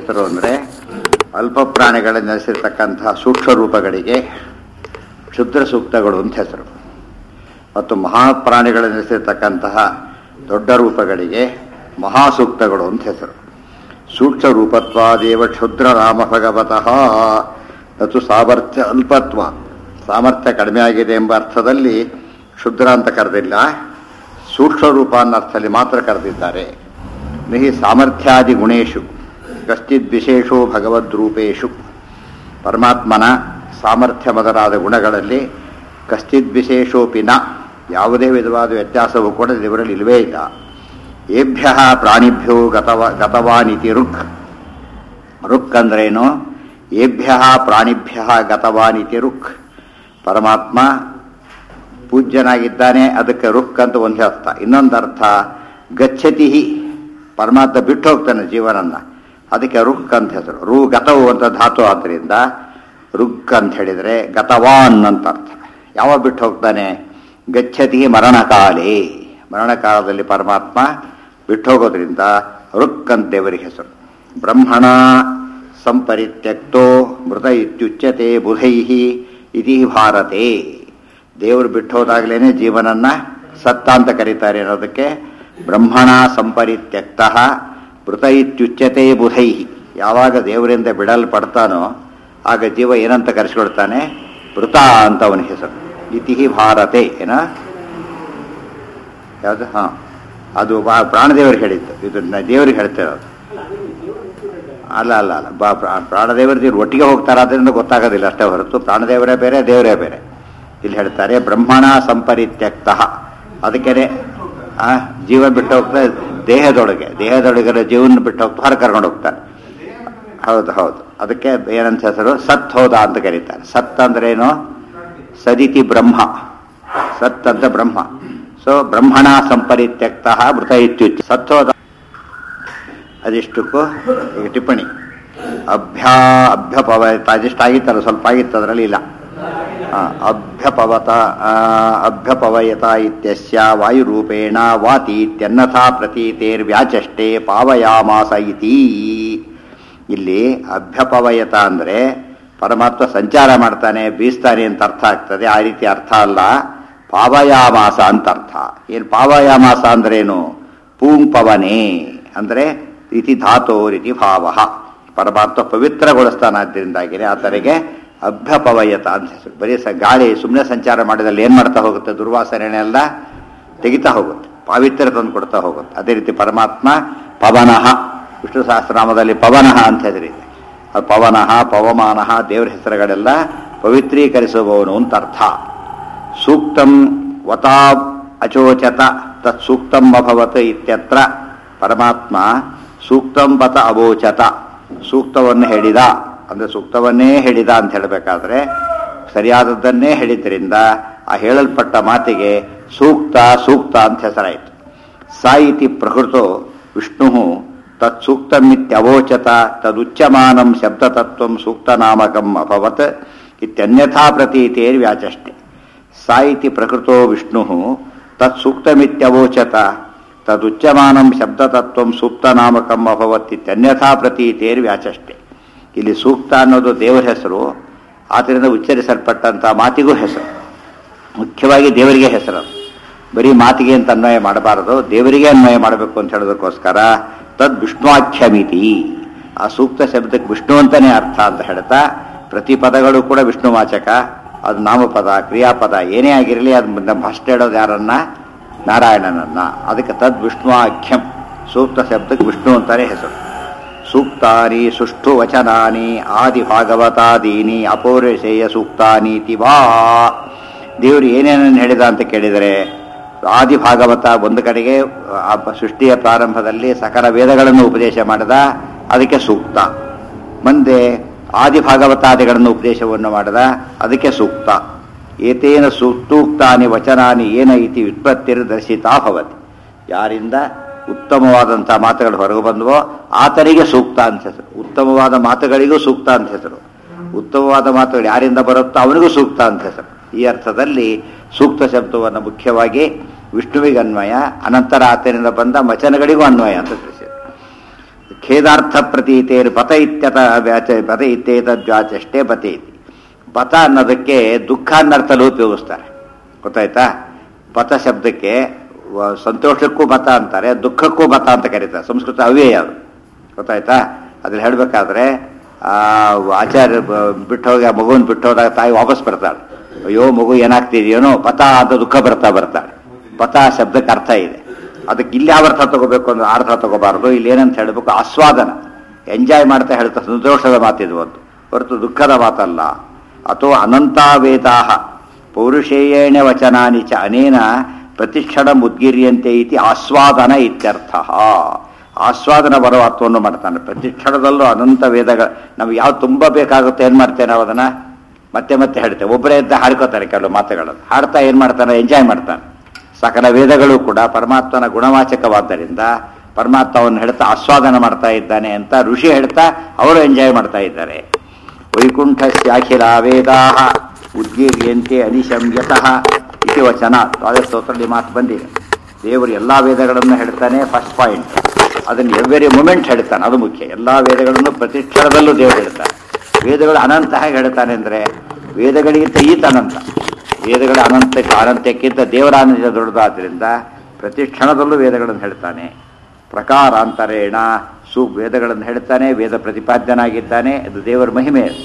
ಹೆಸರು ಅಂದರೆ ಅಲ್ಪ ಪ್ರಾಣಿಗಳಲ್ಲಿ ನೆಲೆಸಿರ್ತಕ್ಕಂತಹ ಸೂಕ್ಷ್ಮ ರೂಪಗಳಿಗೆ ಕ್ಷುದ್ರ ಸೂಕ್ತಗಳು ಅಂತ ಹೆಸರು ಮತ್ತು ಮಹಾಪ್ರಾಣಿಗಳಲ್ಲಿ ನೆಲೆಸಿರ್ತಕ್ಕಂತಹ ದೊಡ್ಡ ರೂಪಗಳಿಗೆ ಮಹಾಸೂಕ್ತಗಳು ಅಂತ ಹೆಸರು ಸೂಕ್ಷ್ಮ ರೂಪತ್ವಾದೇವ ಕ್ಷುದ್ರ ರಾಮ ಭಗವತಃ ಮತ್ತು ಸಾಮರ್ಥ್ಯ ಅಲ್ಪತ್ವ ಸಾಮರ್ಥ್ಯ ಕಡಿಮೆ ಆಗಿದೆ ಎಂಬ ಅರ್ಥದಲ್ಲಿ ಕ್ಷುದ್ರ ಅಂತ ಕರೆದಿಲ್ಲ ಸೂಕ್ಷ್ಮ ರೂಪ ಅನ್ನೋ ಅರ್ಥದಲ್ಲಿ ಮಾತ್ರ ಕರೆದಿದ್ದಾರೆ ನಿಹಿ ಸಾಮರ್ಥ್ಯಾದಿ ಗುಣೇಶು ಕಶ್ಚಿದ್ ವಿಶೇಷೋ ಭಗವದ್ರೂಪೇಶು ಪರಮಾತ್ಮನ ಸಾಮರ್ಥ್ಯ ಮೊದಲಾದ ಗುಣಗಳಲ್ಲಿ ಕಶ್ಚಿದ್ ವಿಶೇಷೋಪಿ ನ ಯಾವುದೇ ವಿಧವಾದ ವ್ಯತ್ಯಾಸವೂ ಕೂಡ ದೇವರಲ್ಲಿ ಇಲ್ಲವೇ ಇಲ್ಲ ಏಭ್ಯ ಪ್ರಾಣಿಭ್ಯೋ ಗತವ ಗತವಾನಿತಿ ರುಕ್ ರುಕ್ ಅಂದ್ರೇನು ಏಭ್ಯ ಪ್ರಾಣಿಭ್ಯ ಗತವಾನಿತಿ ರುಕ್ ಪರಮಾತ್ಮ ಪೂಜ್ಯನಾಗಿದ್ದಾನೆ ಅದಕ್ಕೆ ರುಕ್ ಅಂತ ಒಂದು ಅರ್ಥ ಇನ್ನೊಂದು ಅರ್ಥ ಗಚ್ಚತಿ ಪರಮಾತ್ಮ ಬಿಟ್ಟು ಹೋಗ್ತಾನೆ ಜೀವನನ್ನ ಅದಕ್ಕೆ ರುಕ್ ಅಂತ ಹೆಸರು ರು ಗತವು ಅಂತ ಧಾತು ಆದ್ದರಿಂದ ರುಕ್ ಅಂತ ಹೇಳಿದರೆ ಗತವಾನ್ ಅಂತ ಅರ್ಥ ಯಾವ ಬಿಟ್ಟು ಹೋಗ್ತಾನೆ ಗಚ್ಚತಿ ಮರಣಕಾಲೇ ಮರಣಕಾಲದಲ್ಲಿ ಪರಮಾತ್ಮ ಬಿಟ್ಟು ಹೋಗೋದ್ರಿಂದ ರುಕ್ ಅಂತ ದೇವರಿಗೆ ಹೆಸರು ಬ್ರಹ್ಮಣ ಸಂಪರಿತ್ಯಕ್ತೋ ಮೃತ ಇತ್ಯುಚ್ಯತೆ ಬುಧೈ ಇತಿ ಭಾರತೆ ದೇವರು ಬಿಟ್ಟು ಹೋದಾಗಲೇ ಜೀವನನ್ನ ಸತ್ತ ಅಂತ ಕರೀತಾರೆ ಅನ್ನೋದಕ್ಕೆ ಬ್ರಹ್ಮಣ ಸಂಪರಿತ್ಯಕ್ತ ಮೃತ ಇತ್ಯುಚ್ಯತೆ ಬುಧೈ ಯಾವಾಗ ದೇವರಿಂದ ಬಿಡಲ್ಪಡ್ತಾನೋ ಆಗ ಜೀವ ಏನಂತ ಕರೆಸ್ಕೊಳ್ತಾನೆ ಮೃತ ಅಂತ ಅವನ ಹೆಸರು ಇತಿ ಭಾರತೆ ಏನ ಯಾವುದು ಹಾಂ ಅದು ಬಾ ಪ್ರಾಣದೇವರಿಗೆ ಹೇಳಿದ್ದು ಇದು ನ- ದೇವರಿಗೆ ಹೇಳ್ತಿರೋದು ಅಲ್ಲ ಅಲ್ಲ ಅಲ್ಲ ಬಾ ಪ್ರಾ- ಪ್ರಾಣದೇವರು ದೇವ್ರು ಒಟ್ಟಿಗೆ ಹೋಗ್ತಾರೆ ಅದರಿಂದ ಗೊತ್ತಾಗೋದಿಲ್ಲ ಅಷ್ಟೇ ಹೊರತು ಪ್ರಾಣದೇವರೇ ಬೇರೆ ದೇವರೇ ಬೇರೆ ಇಲ್ಲಿ ಹೇಳ್ತಾರೆ ಬ್ರಹ್ಮಣ ಸಂಪರಿತ್ಯಕ್ತ ಅದಕ್ಕೇನೆ ಆ ಜೀವ ಬಿಟ್ಟು ಹೋಗ್ತಾರೆ ದೇಹದೊಳಗೆ ದೇಹದೊಳಗಿರೋ ಜೀವನ ಬಿಟ್ಟು ಹೋಗ್ತಾ ಹೊರ ಕರ್ಕೊಂಡು ಹೋಗ್ತಾರೆ ಹೌದು ಹೌದು ಅದಕ್ಕೆ ಏನಂತ ಹೆಸರು ಸತ್ ಹೋದ ಅಂತ ಕರೀತಾರೆ ಸತ್ ಅಂದ್ರೆ ಏನು ಸದಿತಿ ಬ್ರಹ್ಮ ಸತ್ ಅಂತ ಬ್ರಹ್ಮ ಸೊ ಬ್ರಹ್ಮಣ ಸಂಪರಿತ್ಯಕ್ತ ಮೃತ ಇತ್ಯುಚ್ಯ ಸತ್ ಹೋದ ಅದಿಷ್ಟಕ್ಕೂ ಈಗ ಟಿಪ್ಪಣಿ ಅಭ್ಯಾ ಅಭ್ಯಪವತ ಅದಿಷ್ಟು ಆಗಿತ್ತಲ್ಲ ಸ್ವಲ್ಪ ಆಗಿತ್ತು ಅದರಲ್ಲಿ ಇಲ್ಲ ಆ, ಅಭ್ಯಪವತ ಆ, ಅಭ್ಯಪವಯತ ಇತ್ಯಸ್ಯ ವಾಯುರೂಪೇಣ ವಾತಿ ಇತ್ಯನ್ನಥಾ ಪ್ರತೀತೇರ್ವ್ಯಾಚಷ್ಟೇ ಪಾವಯಾಮಾಸ ಇತಿ ಇಲ್ಲಿ ಅಭ್ಯಪವಯತ ಅಂದರೆ ಪರಮಾತ್ಮ ಸಂಚಾರ ಮಾಡ್ತಾನೆ ಬೀಸ್ತಾನೆ ಅಂತ ಅರ್ಥ ಆಗ್ತದೆ ಆ ರೀತಿ ಅರ್ಥ ಅಲ್ಲ ಪಾವಯಾಮಾಸ ಅಂತ ಅರ್ಥ ಏನು ಪಾವಯಾಮಾಸ ಅಂದ್ರೇನು ಪೂಂಪವನೆ ಅಂದರೆ ಇತಿ ಧಾತೋ ರೀತಿ ಭಾವ ಪರಮಾತ್ಮ ಪವಿತ್ರಗೊಳಿಸ್ತಾನಾದ್ದರಿಂದಾಗಿನೇ ಆತನಿಗೆ ಅಭ್ಯಪವಯತ ಅಂತ ಹೆಸರು ಬರೀ ಸ ಗಾಳಿ ಸುಮ್ಮನೆ ಸಂಚಾರ ಮಾಡಿದಲ್ಲಿ ಏನು ಮಾಡ್ತಾ ಹೋಗುತ್ತೆ ದುರ್ವಾಸನೆ ಎಲ್ಲ ತೆಗಿತಾ ಹೋಗುತ್ತೆ ಪಾವಿತ್ರ್ಯ ತಂದು ಕೊಡ್ತಾ ಹೋಗುತ್ತೆ ಅದೇ ರೀತಿ ಪರಮಾತ್ಮ ಪವನಃ ವಿಷ್ಣು ಸಹಸ್ರನಾಮದಲ್ಲಿ ಪವನಃ ಅಂತ ಹೆಸರಿದೆ ಅದು ಪವನಃ ಪವಮಾನಃ ದೇವರ ಹೆಸರುಗಳೆಲ್ಲ ಪವಿತ್ರೀಕರಿಸುವವನು ಅಂತ ಅರ್ಥ ಸೂಕ್ತಂ ವತಾ ಅಚೋಚತ ತತ್ ಸೂಕ್ತಂ ಅಭವತ್ ಇತ್ಯತ್ರ ಪರಮಾತ್ಮ ಸೂಕ್ತಂ ವತ ಅವೋಚತ ಸೂಕ್ತವನ್ನು ಹೇಳಿದ ಅಂದ್ರೆ ಸೂಕ್ತವನ್ನೇ ಹೇಳಿದ ಅಂತ ಹೇಳಬೇಕಾದ್ರೆ ಸರಿಯಾದದ್ದನ್ನೇ ಹೇಳಿದ್ರಿಂದ ಆ ಹೇಳಲ್ಪಟ್ಟ ಮಾತಿಗೆ ಸೂಕ್ತ ಸೂಕ್ತ ಅಂತ ಹೆಸರಾಯಿತು ಸಾ ಇತಿ ಪ್ರಕೃತೋ ವಿಷ್ಣು ತತ್ ಸೂಕ್ತಮಿತ್ಯವೋಚತ ತದುಚ್ಯಮಾನಂ ಶಬ್ದತತ್ವಂ ಸೂಕ್ತನಾಮಕಂ ಅಭವತ್ ಇತ್ಯನ್ಯಥಾ ಪ್ರತೀತೇರ್ ವ್ಯಾಚಷ್ಟೆ ಸಾ ಇತಿ ಪ್ರಕೃತೋ ವಿಷ್ಣು ತತ್ ಸೂಕ್ತಮಿತ್ಯವೋಚತ ತದುಚ್ಯಮಾನಂ ಶಬ್ದತತ್ವಂ ಸೂಕ್ತನಾಮಕಂ ಅಭವತ್ ಇತ್ಯನ್ಯಥಾ ಪ್ರತೀತೇರ್ ವ್ಯಾಚಷ್ಟೆ ಇಲ್ಲಿ ಸೂಕ್ತ ಅನ್ನೋದು ದೇವರ ಹೆಸರು ಆತರಿಂದ ಉಚ್ಚರಿಸಲ್ಪಟ್ಟಂಥ ಮಾತಿಗೂ ಹೆಸರು ಮುಖ್ಯವಾಗಿ ದೇವರಿಗೆ ಹೆಸರು ಅದು. ಬರೀ ಮಾತಿಗೆ ಅಂತ ಅನ್ವಯ ಮಾಡಬಾರದು ದೇವರಿಗೆ ಅನ್ವಯ ಮಾಡಬೇಕು ಅಂತ ಹೇಳೋದಕ್ಕೋಸ್ಕರ ತದ್ ವಿಷ್ಣುವಾಖ್ಯಮಿತಿ ಆ ಸೂಕ್ತ ಶಬ್ದಕ್ಕೆ ವಿಷ್ಣು ಅಂತಾನೆ ಅರ್ಥ ಅಂತ ಹೇಳ್ತಾ ಪ್ರತಿ ಪದಗಳು ಕೂಡ ವಿಷ್ಣುವಾಚಕ ಅದು ನಾಮಪದ ಕ್ರಿಯಾಪದ ಏನೇ ಆಗಿರಲಿ ಅದು ಫಸ್ಟ್ ಹೇಳೋದು ಯಾರನ್ನ ನಾರಾಯಣನನ್ನ ಅದಕ್ಕೆ ತದ್ ವಿಷ್ಣುವಾಖ್ಯಂ ಸೂಕ್ತ ಶಬ್ದಕ್ಕೆ ವಿಷ್ಣು ಅಂತಾನೆ ಹೆಸರು ಸೂಕ್ತಾನಿ ಸುಷ್ಠು ವಚನಾನಿ ಆದಿ ಭಾಗವತಾದೀನಿ ಅಪೌರ್ಯಶೇಯ ಸೂಕ್ತಾನೀತಿ ವಾ ದೇವರು ಏನೇನನ್ನು ಹೇಳಿದ ಅಂತ ಕೇಳಿದರೆ ಆದಿ ಭಾಗವತ ಒಂದು ಕಡೆಗೆ ಆ ಸೃಷ್ಟಿಯ ಪ್ರಾರಂಭದಲ್ಲಿ ಸಕಲ ವೇದಗಳನ್ನು ಉಪದೇಶ ಮಾಡಿದ ಅದಕ್ಕೆ ಸೂಕ್ತ ಮುಂದೆ ಆದಿ ಭಾಗವತಾದಿಗಳನ್ನು ಉಪದೇಶವನ್ನು ಮಾಡಿದ ಅದಕ್ಕೆ ಸೂಕ್ತ ಏತೇನ ಸೂಕ್ತೂಕ್ತಾನಿ ವಚನಾನಿ ಏನ ಇತಿ ವ್ಯುತ್ಪತ್ತಿರ್ ದರ್ಶಿತಾ ಭವತಿ ಯಾರಿಂದ ಉತ್ತಮವಾದಂಥ ಮಾತುಗಳು ಹೊರಗೆ ಬಂದವೋ ಆತನಿಗೆ ಸೂಕ್ತ ಅಂತ ಹೆಸರು ಉತ್ತಮವಾದ ಮಾತುಗಳಿಗೂ ಸೂಕ್ತ ಅಂತ ಹೆಸರು ಉತ್ತಮವಾದ ಮಾತುಗಳು ಯಾರಿಂದ ಬರುತ್ತೋ ಅವನಿಗೂ ಸೂಕ್ತ ಅಂತ ಹೆಸರು ಈ ಅರ್ಥದಲ್ಲಿ ಸೂಕ್ತ ಶಬ್ದವನ್ನು ಮುಖ್ಯವಾಗಿ ವಿಷ್ಣುವಿಗೆ ಅನ್ವಯ ಅನಂತರ ಆತನಿಂದ ಬಂದ ವಚನಗಳಿಗೂ ಅನ್ವಯ ಅಂತ ತಿಳಿಸಿದೆ ಖೇದಾರ್ಥ ಪ್ರತೀತೇರ್ ಬತ ಇತ್ಯತ ವ್ಯಾಚ ಬತ ಇತ್ಯೇತದ್ವಾಚಷ್ಟೇ ಬತೇತಿ ಬತ ಅನ್ನೋದಕ್ಕೆ ದುಃಖ ಅನ್ನರ್ಥಲು ಉಪಯೋಗಿಸ್ತಾರೆ ಗೊತ್ತಾಯ್ತಾ ಬತ ಶಬ್ದಕ್ಕೆ ವ- ಸಂತೋಷಕ್ಕೂ ಬತ ಅಂತಾರೆ ದುಃಖಕ್ಕೂ ಬತ ಅಂತ ಕರೀತಾರೆ ಸಂಸ್ಕೃತ ಅವ್ಯಯ ಅದು ಗೊತ್ತಾಯ್ತಾ ಅದ್ರಲ್ಲಿ ಹೇಳಬೇಕಾದ್ರೆ ಆಚಾರ್ಯ ಬ- ಬಿಟ್ಟು ಹೋಗಿ ಆ ಮಗುವನ್ನು ಬಿಟ್ಟು ಹೋದಾಗ ತಾಯಿ ವಾಪಸ್ ಬರ್ತಾಳೆ ಅಯ್ಯೋ ಮಗು ಏನಾಗ್ತಿದೆಯೇನೋ ಬತ ಅಂತ ದುಃಖ ಬರ್ತಾ ಬರ್ತಾಳೆ ಬತ ಶಬ್ದಕ್ಕೆ ಅರ್ಥ ಇದೆ ಅದಕ್ಕೆ ಇಲ್ಲಿ ಯಾವ ಅರ್ಥ ತಗೋಬೇಕು ಅಂದ್ರೆ ಆ ಅರ್ಥ ತಗೋಬಾರ್ದು ಇಲ್ಲಿ ಏನಂತ ಹೇಳಬೇಕು ಆಸ್ವಾದನ ಎಂಜಾಯ್ ಮಾಡ್ತಾ ಹೇಳ್ತಾ ಸಂತೋಷದ ಮಾತಿದು ಒಂದು ಹೊರತು ದುಃಖದ ಮಾತಲ್ಲ ಅಥವಾ ಅನಂತಾವೇದಾಹ ಪೌರುಷೇಯೇಣ ವಚನಾನಿ ಚ ಅನೇನ ಪ್ರತಿಕ್ಷಣ ಮುದ್ಗಿರಿಯಂತೆ ಇತಿ ಆಸ್ವಾದನ ಇತ್ಯರ್ಥ ಆಸ್ವಾದನ ಬರೋ ಅರ್ಥವನ್ನು ಮಾಡ್ತಾನೆ ಪ್ರತಿ ಕ್ಷಣದಲ್ಲೂ ಅನಂತ ವೇದಗಳ ನಮ್ಗೆ ಯಾವ್ದು ತುಂಬ ಬೇಕಾಗುತ್ತೆ ಏನು ಮಾಡ್ತೇವೆ ನಾವು ಅದನ್ನ ಮತ್ತೆ ಮತ್ತೆ ಹೇಳ್ತೇವೆ ಒಬ್ಬರೇ ಇದ್ದ ಹಾಡ್ಕೋತಾರೆ ಕೆಲವು ಮಾತುಗಳನ್ನು ಹಾಡ್ತಾ ಏನು ಮಾಡ್ತಾನೆ ಎಂಜಾಯ್ ಮಾಡ್ತಾನೆ ಸಕಲ ವೇದಗಳು ಕೂಡ ಪರಮಾತ್ಮನ ಗುಣವಾಚಕವಾದ್ದರಿಂದ ಪರಮಾತ್ಮವನ್ನು ಹೇಳ್ತಾ ಆಸ್ವಾದನ ಮಾಡ್ತಾ ಇದ್ದಾನೆ ಅಂತ ಋಷಿ ಹೇಳ್ತಾ ಅವರು ಎಂಜಾಯ್ ಮಾಡ್ತಾ ಇದ್ದಾರೆ ವೈಕುಂಠಸ್ಯಾಖಿಲ ವೇದಾ ಉದ್ಗೀರ್ಯಂತೆ ಅನಿಶಮ್ಯತಃ ಇತಿ ವಚನ ಸ್ತೋತ್ರದಲ್ಲಿ ಮಾತು ಬಂದಿದೆ ದೇವರು ಎಲ್ಲ ವೇದಗಳನ್ನು ಹೇಳ್ತಾನೆ ಫಸ್ಟ್ ಪಾಯಿಂಟ್ ಅದನ್ನು ಎವ್ರಿ ಮೂಮೆಂಟ್ ಹೇಳ್ತಾನೆ ಅದು ಮುಖ್ಯ ಎಲ್ಲ ವೇದಗಳನ್ನು ಪ್ರತಿ ಕ್ಷಣದಲ್ಲೂ ದೇವರು ಹೇಳ್ತಾನೆ ವೇದಗಳು ಅನಂತ ಹೇಗೆ ಹೇಳ್ತಾನೆ ಅಂದರೆ ವೇದಗಳಿಗಿಂತ ಈತ ಅನಂತ ವೇದಗಳ ಅನಂತಕ್ಕೆ ಅನಂತಕ್ಕಿಂತ ದೇವರ ಅನಂತ ದೊಡ್ಡದಾದ್ರಿಂದ ಪ್ರತಿ ಕ್ಷಣದಲ್ಲೂ ವೇದಗಳನ್ನು ಹೇಳ್ತಾನೆ ಪ್ರಕಾರಾಂತರೇಣ ಸು ವೇದಗಳನ್ನು ಹೇಳ್ತಾನೆ ವೇದ ಪ್ರತಿಪಾದ್ಯನಾಗಿದ್ದಾನೆ ಇದು ದೇವರ ಮಹಿಮೆ ಅದು.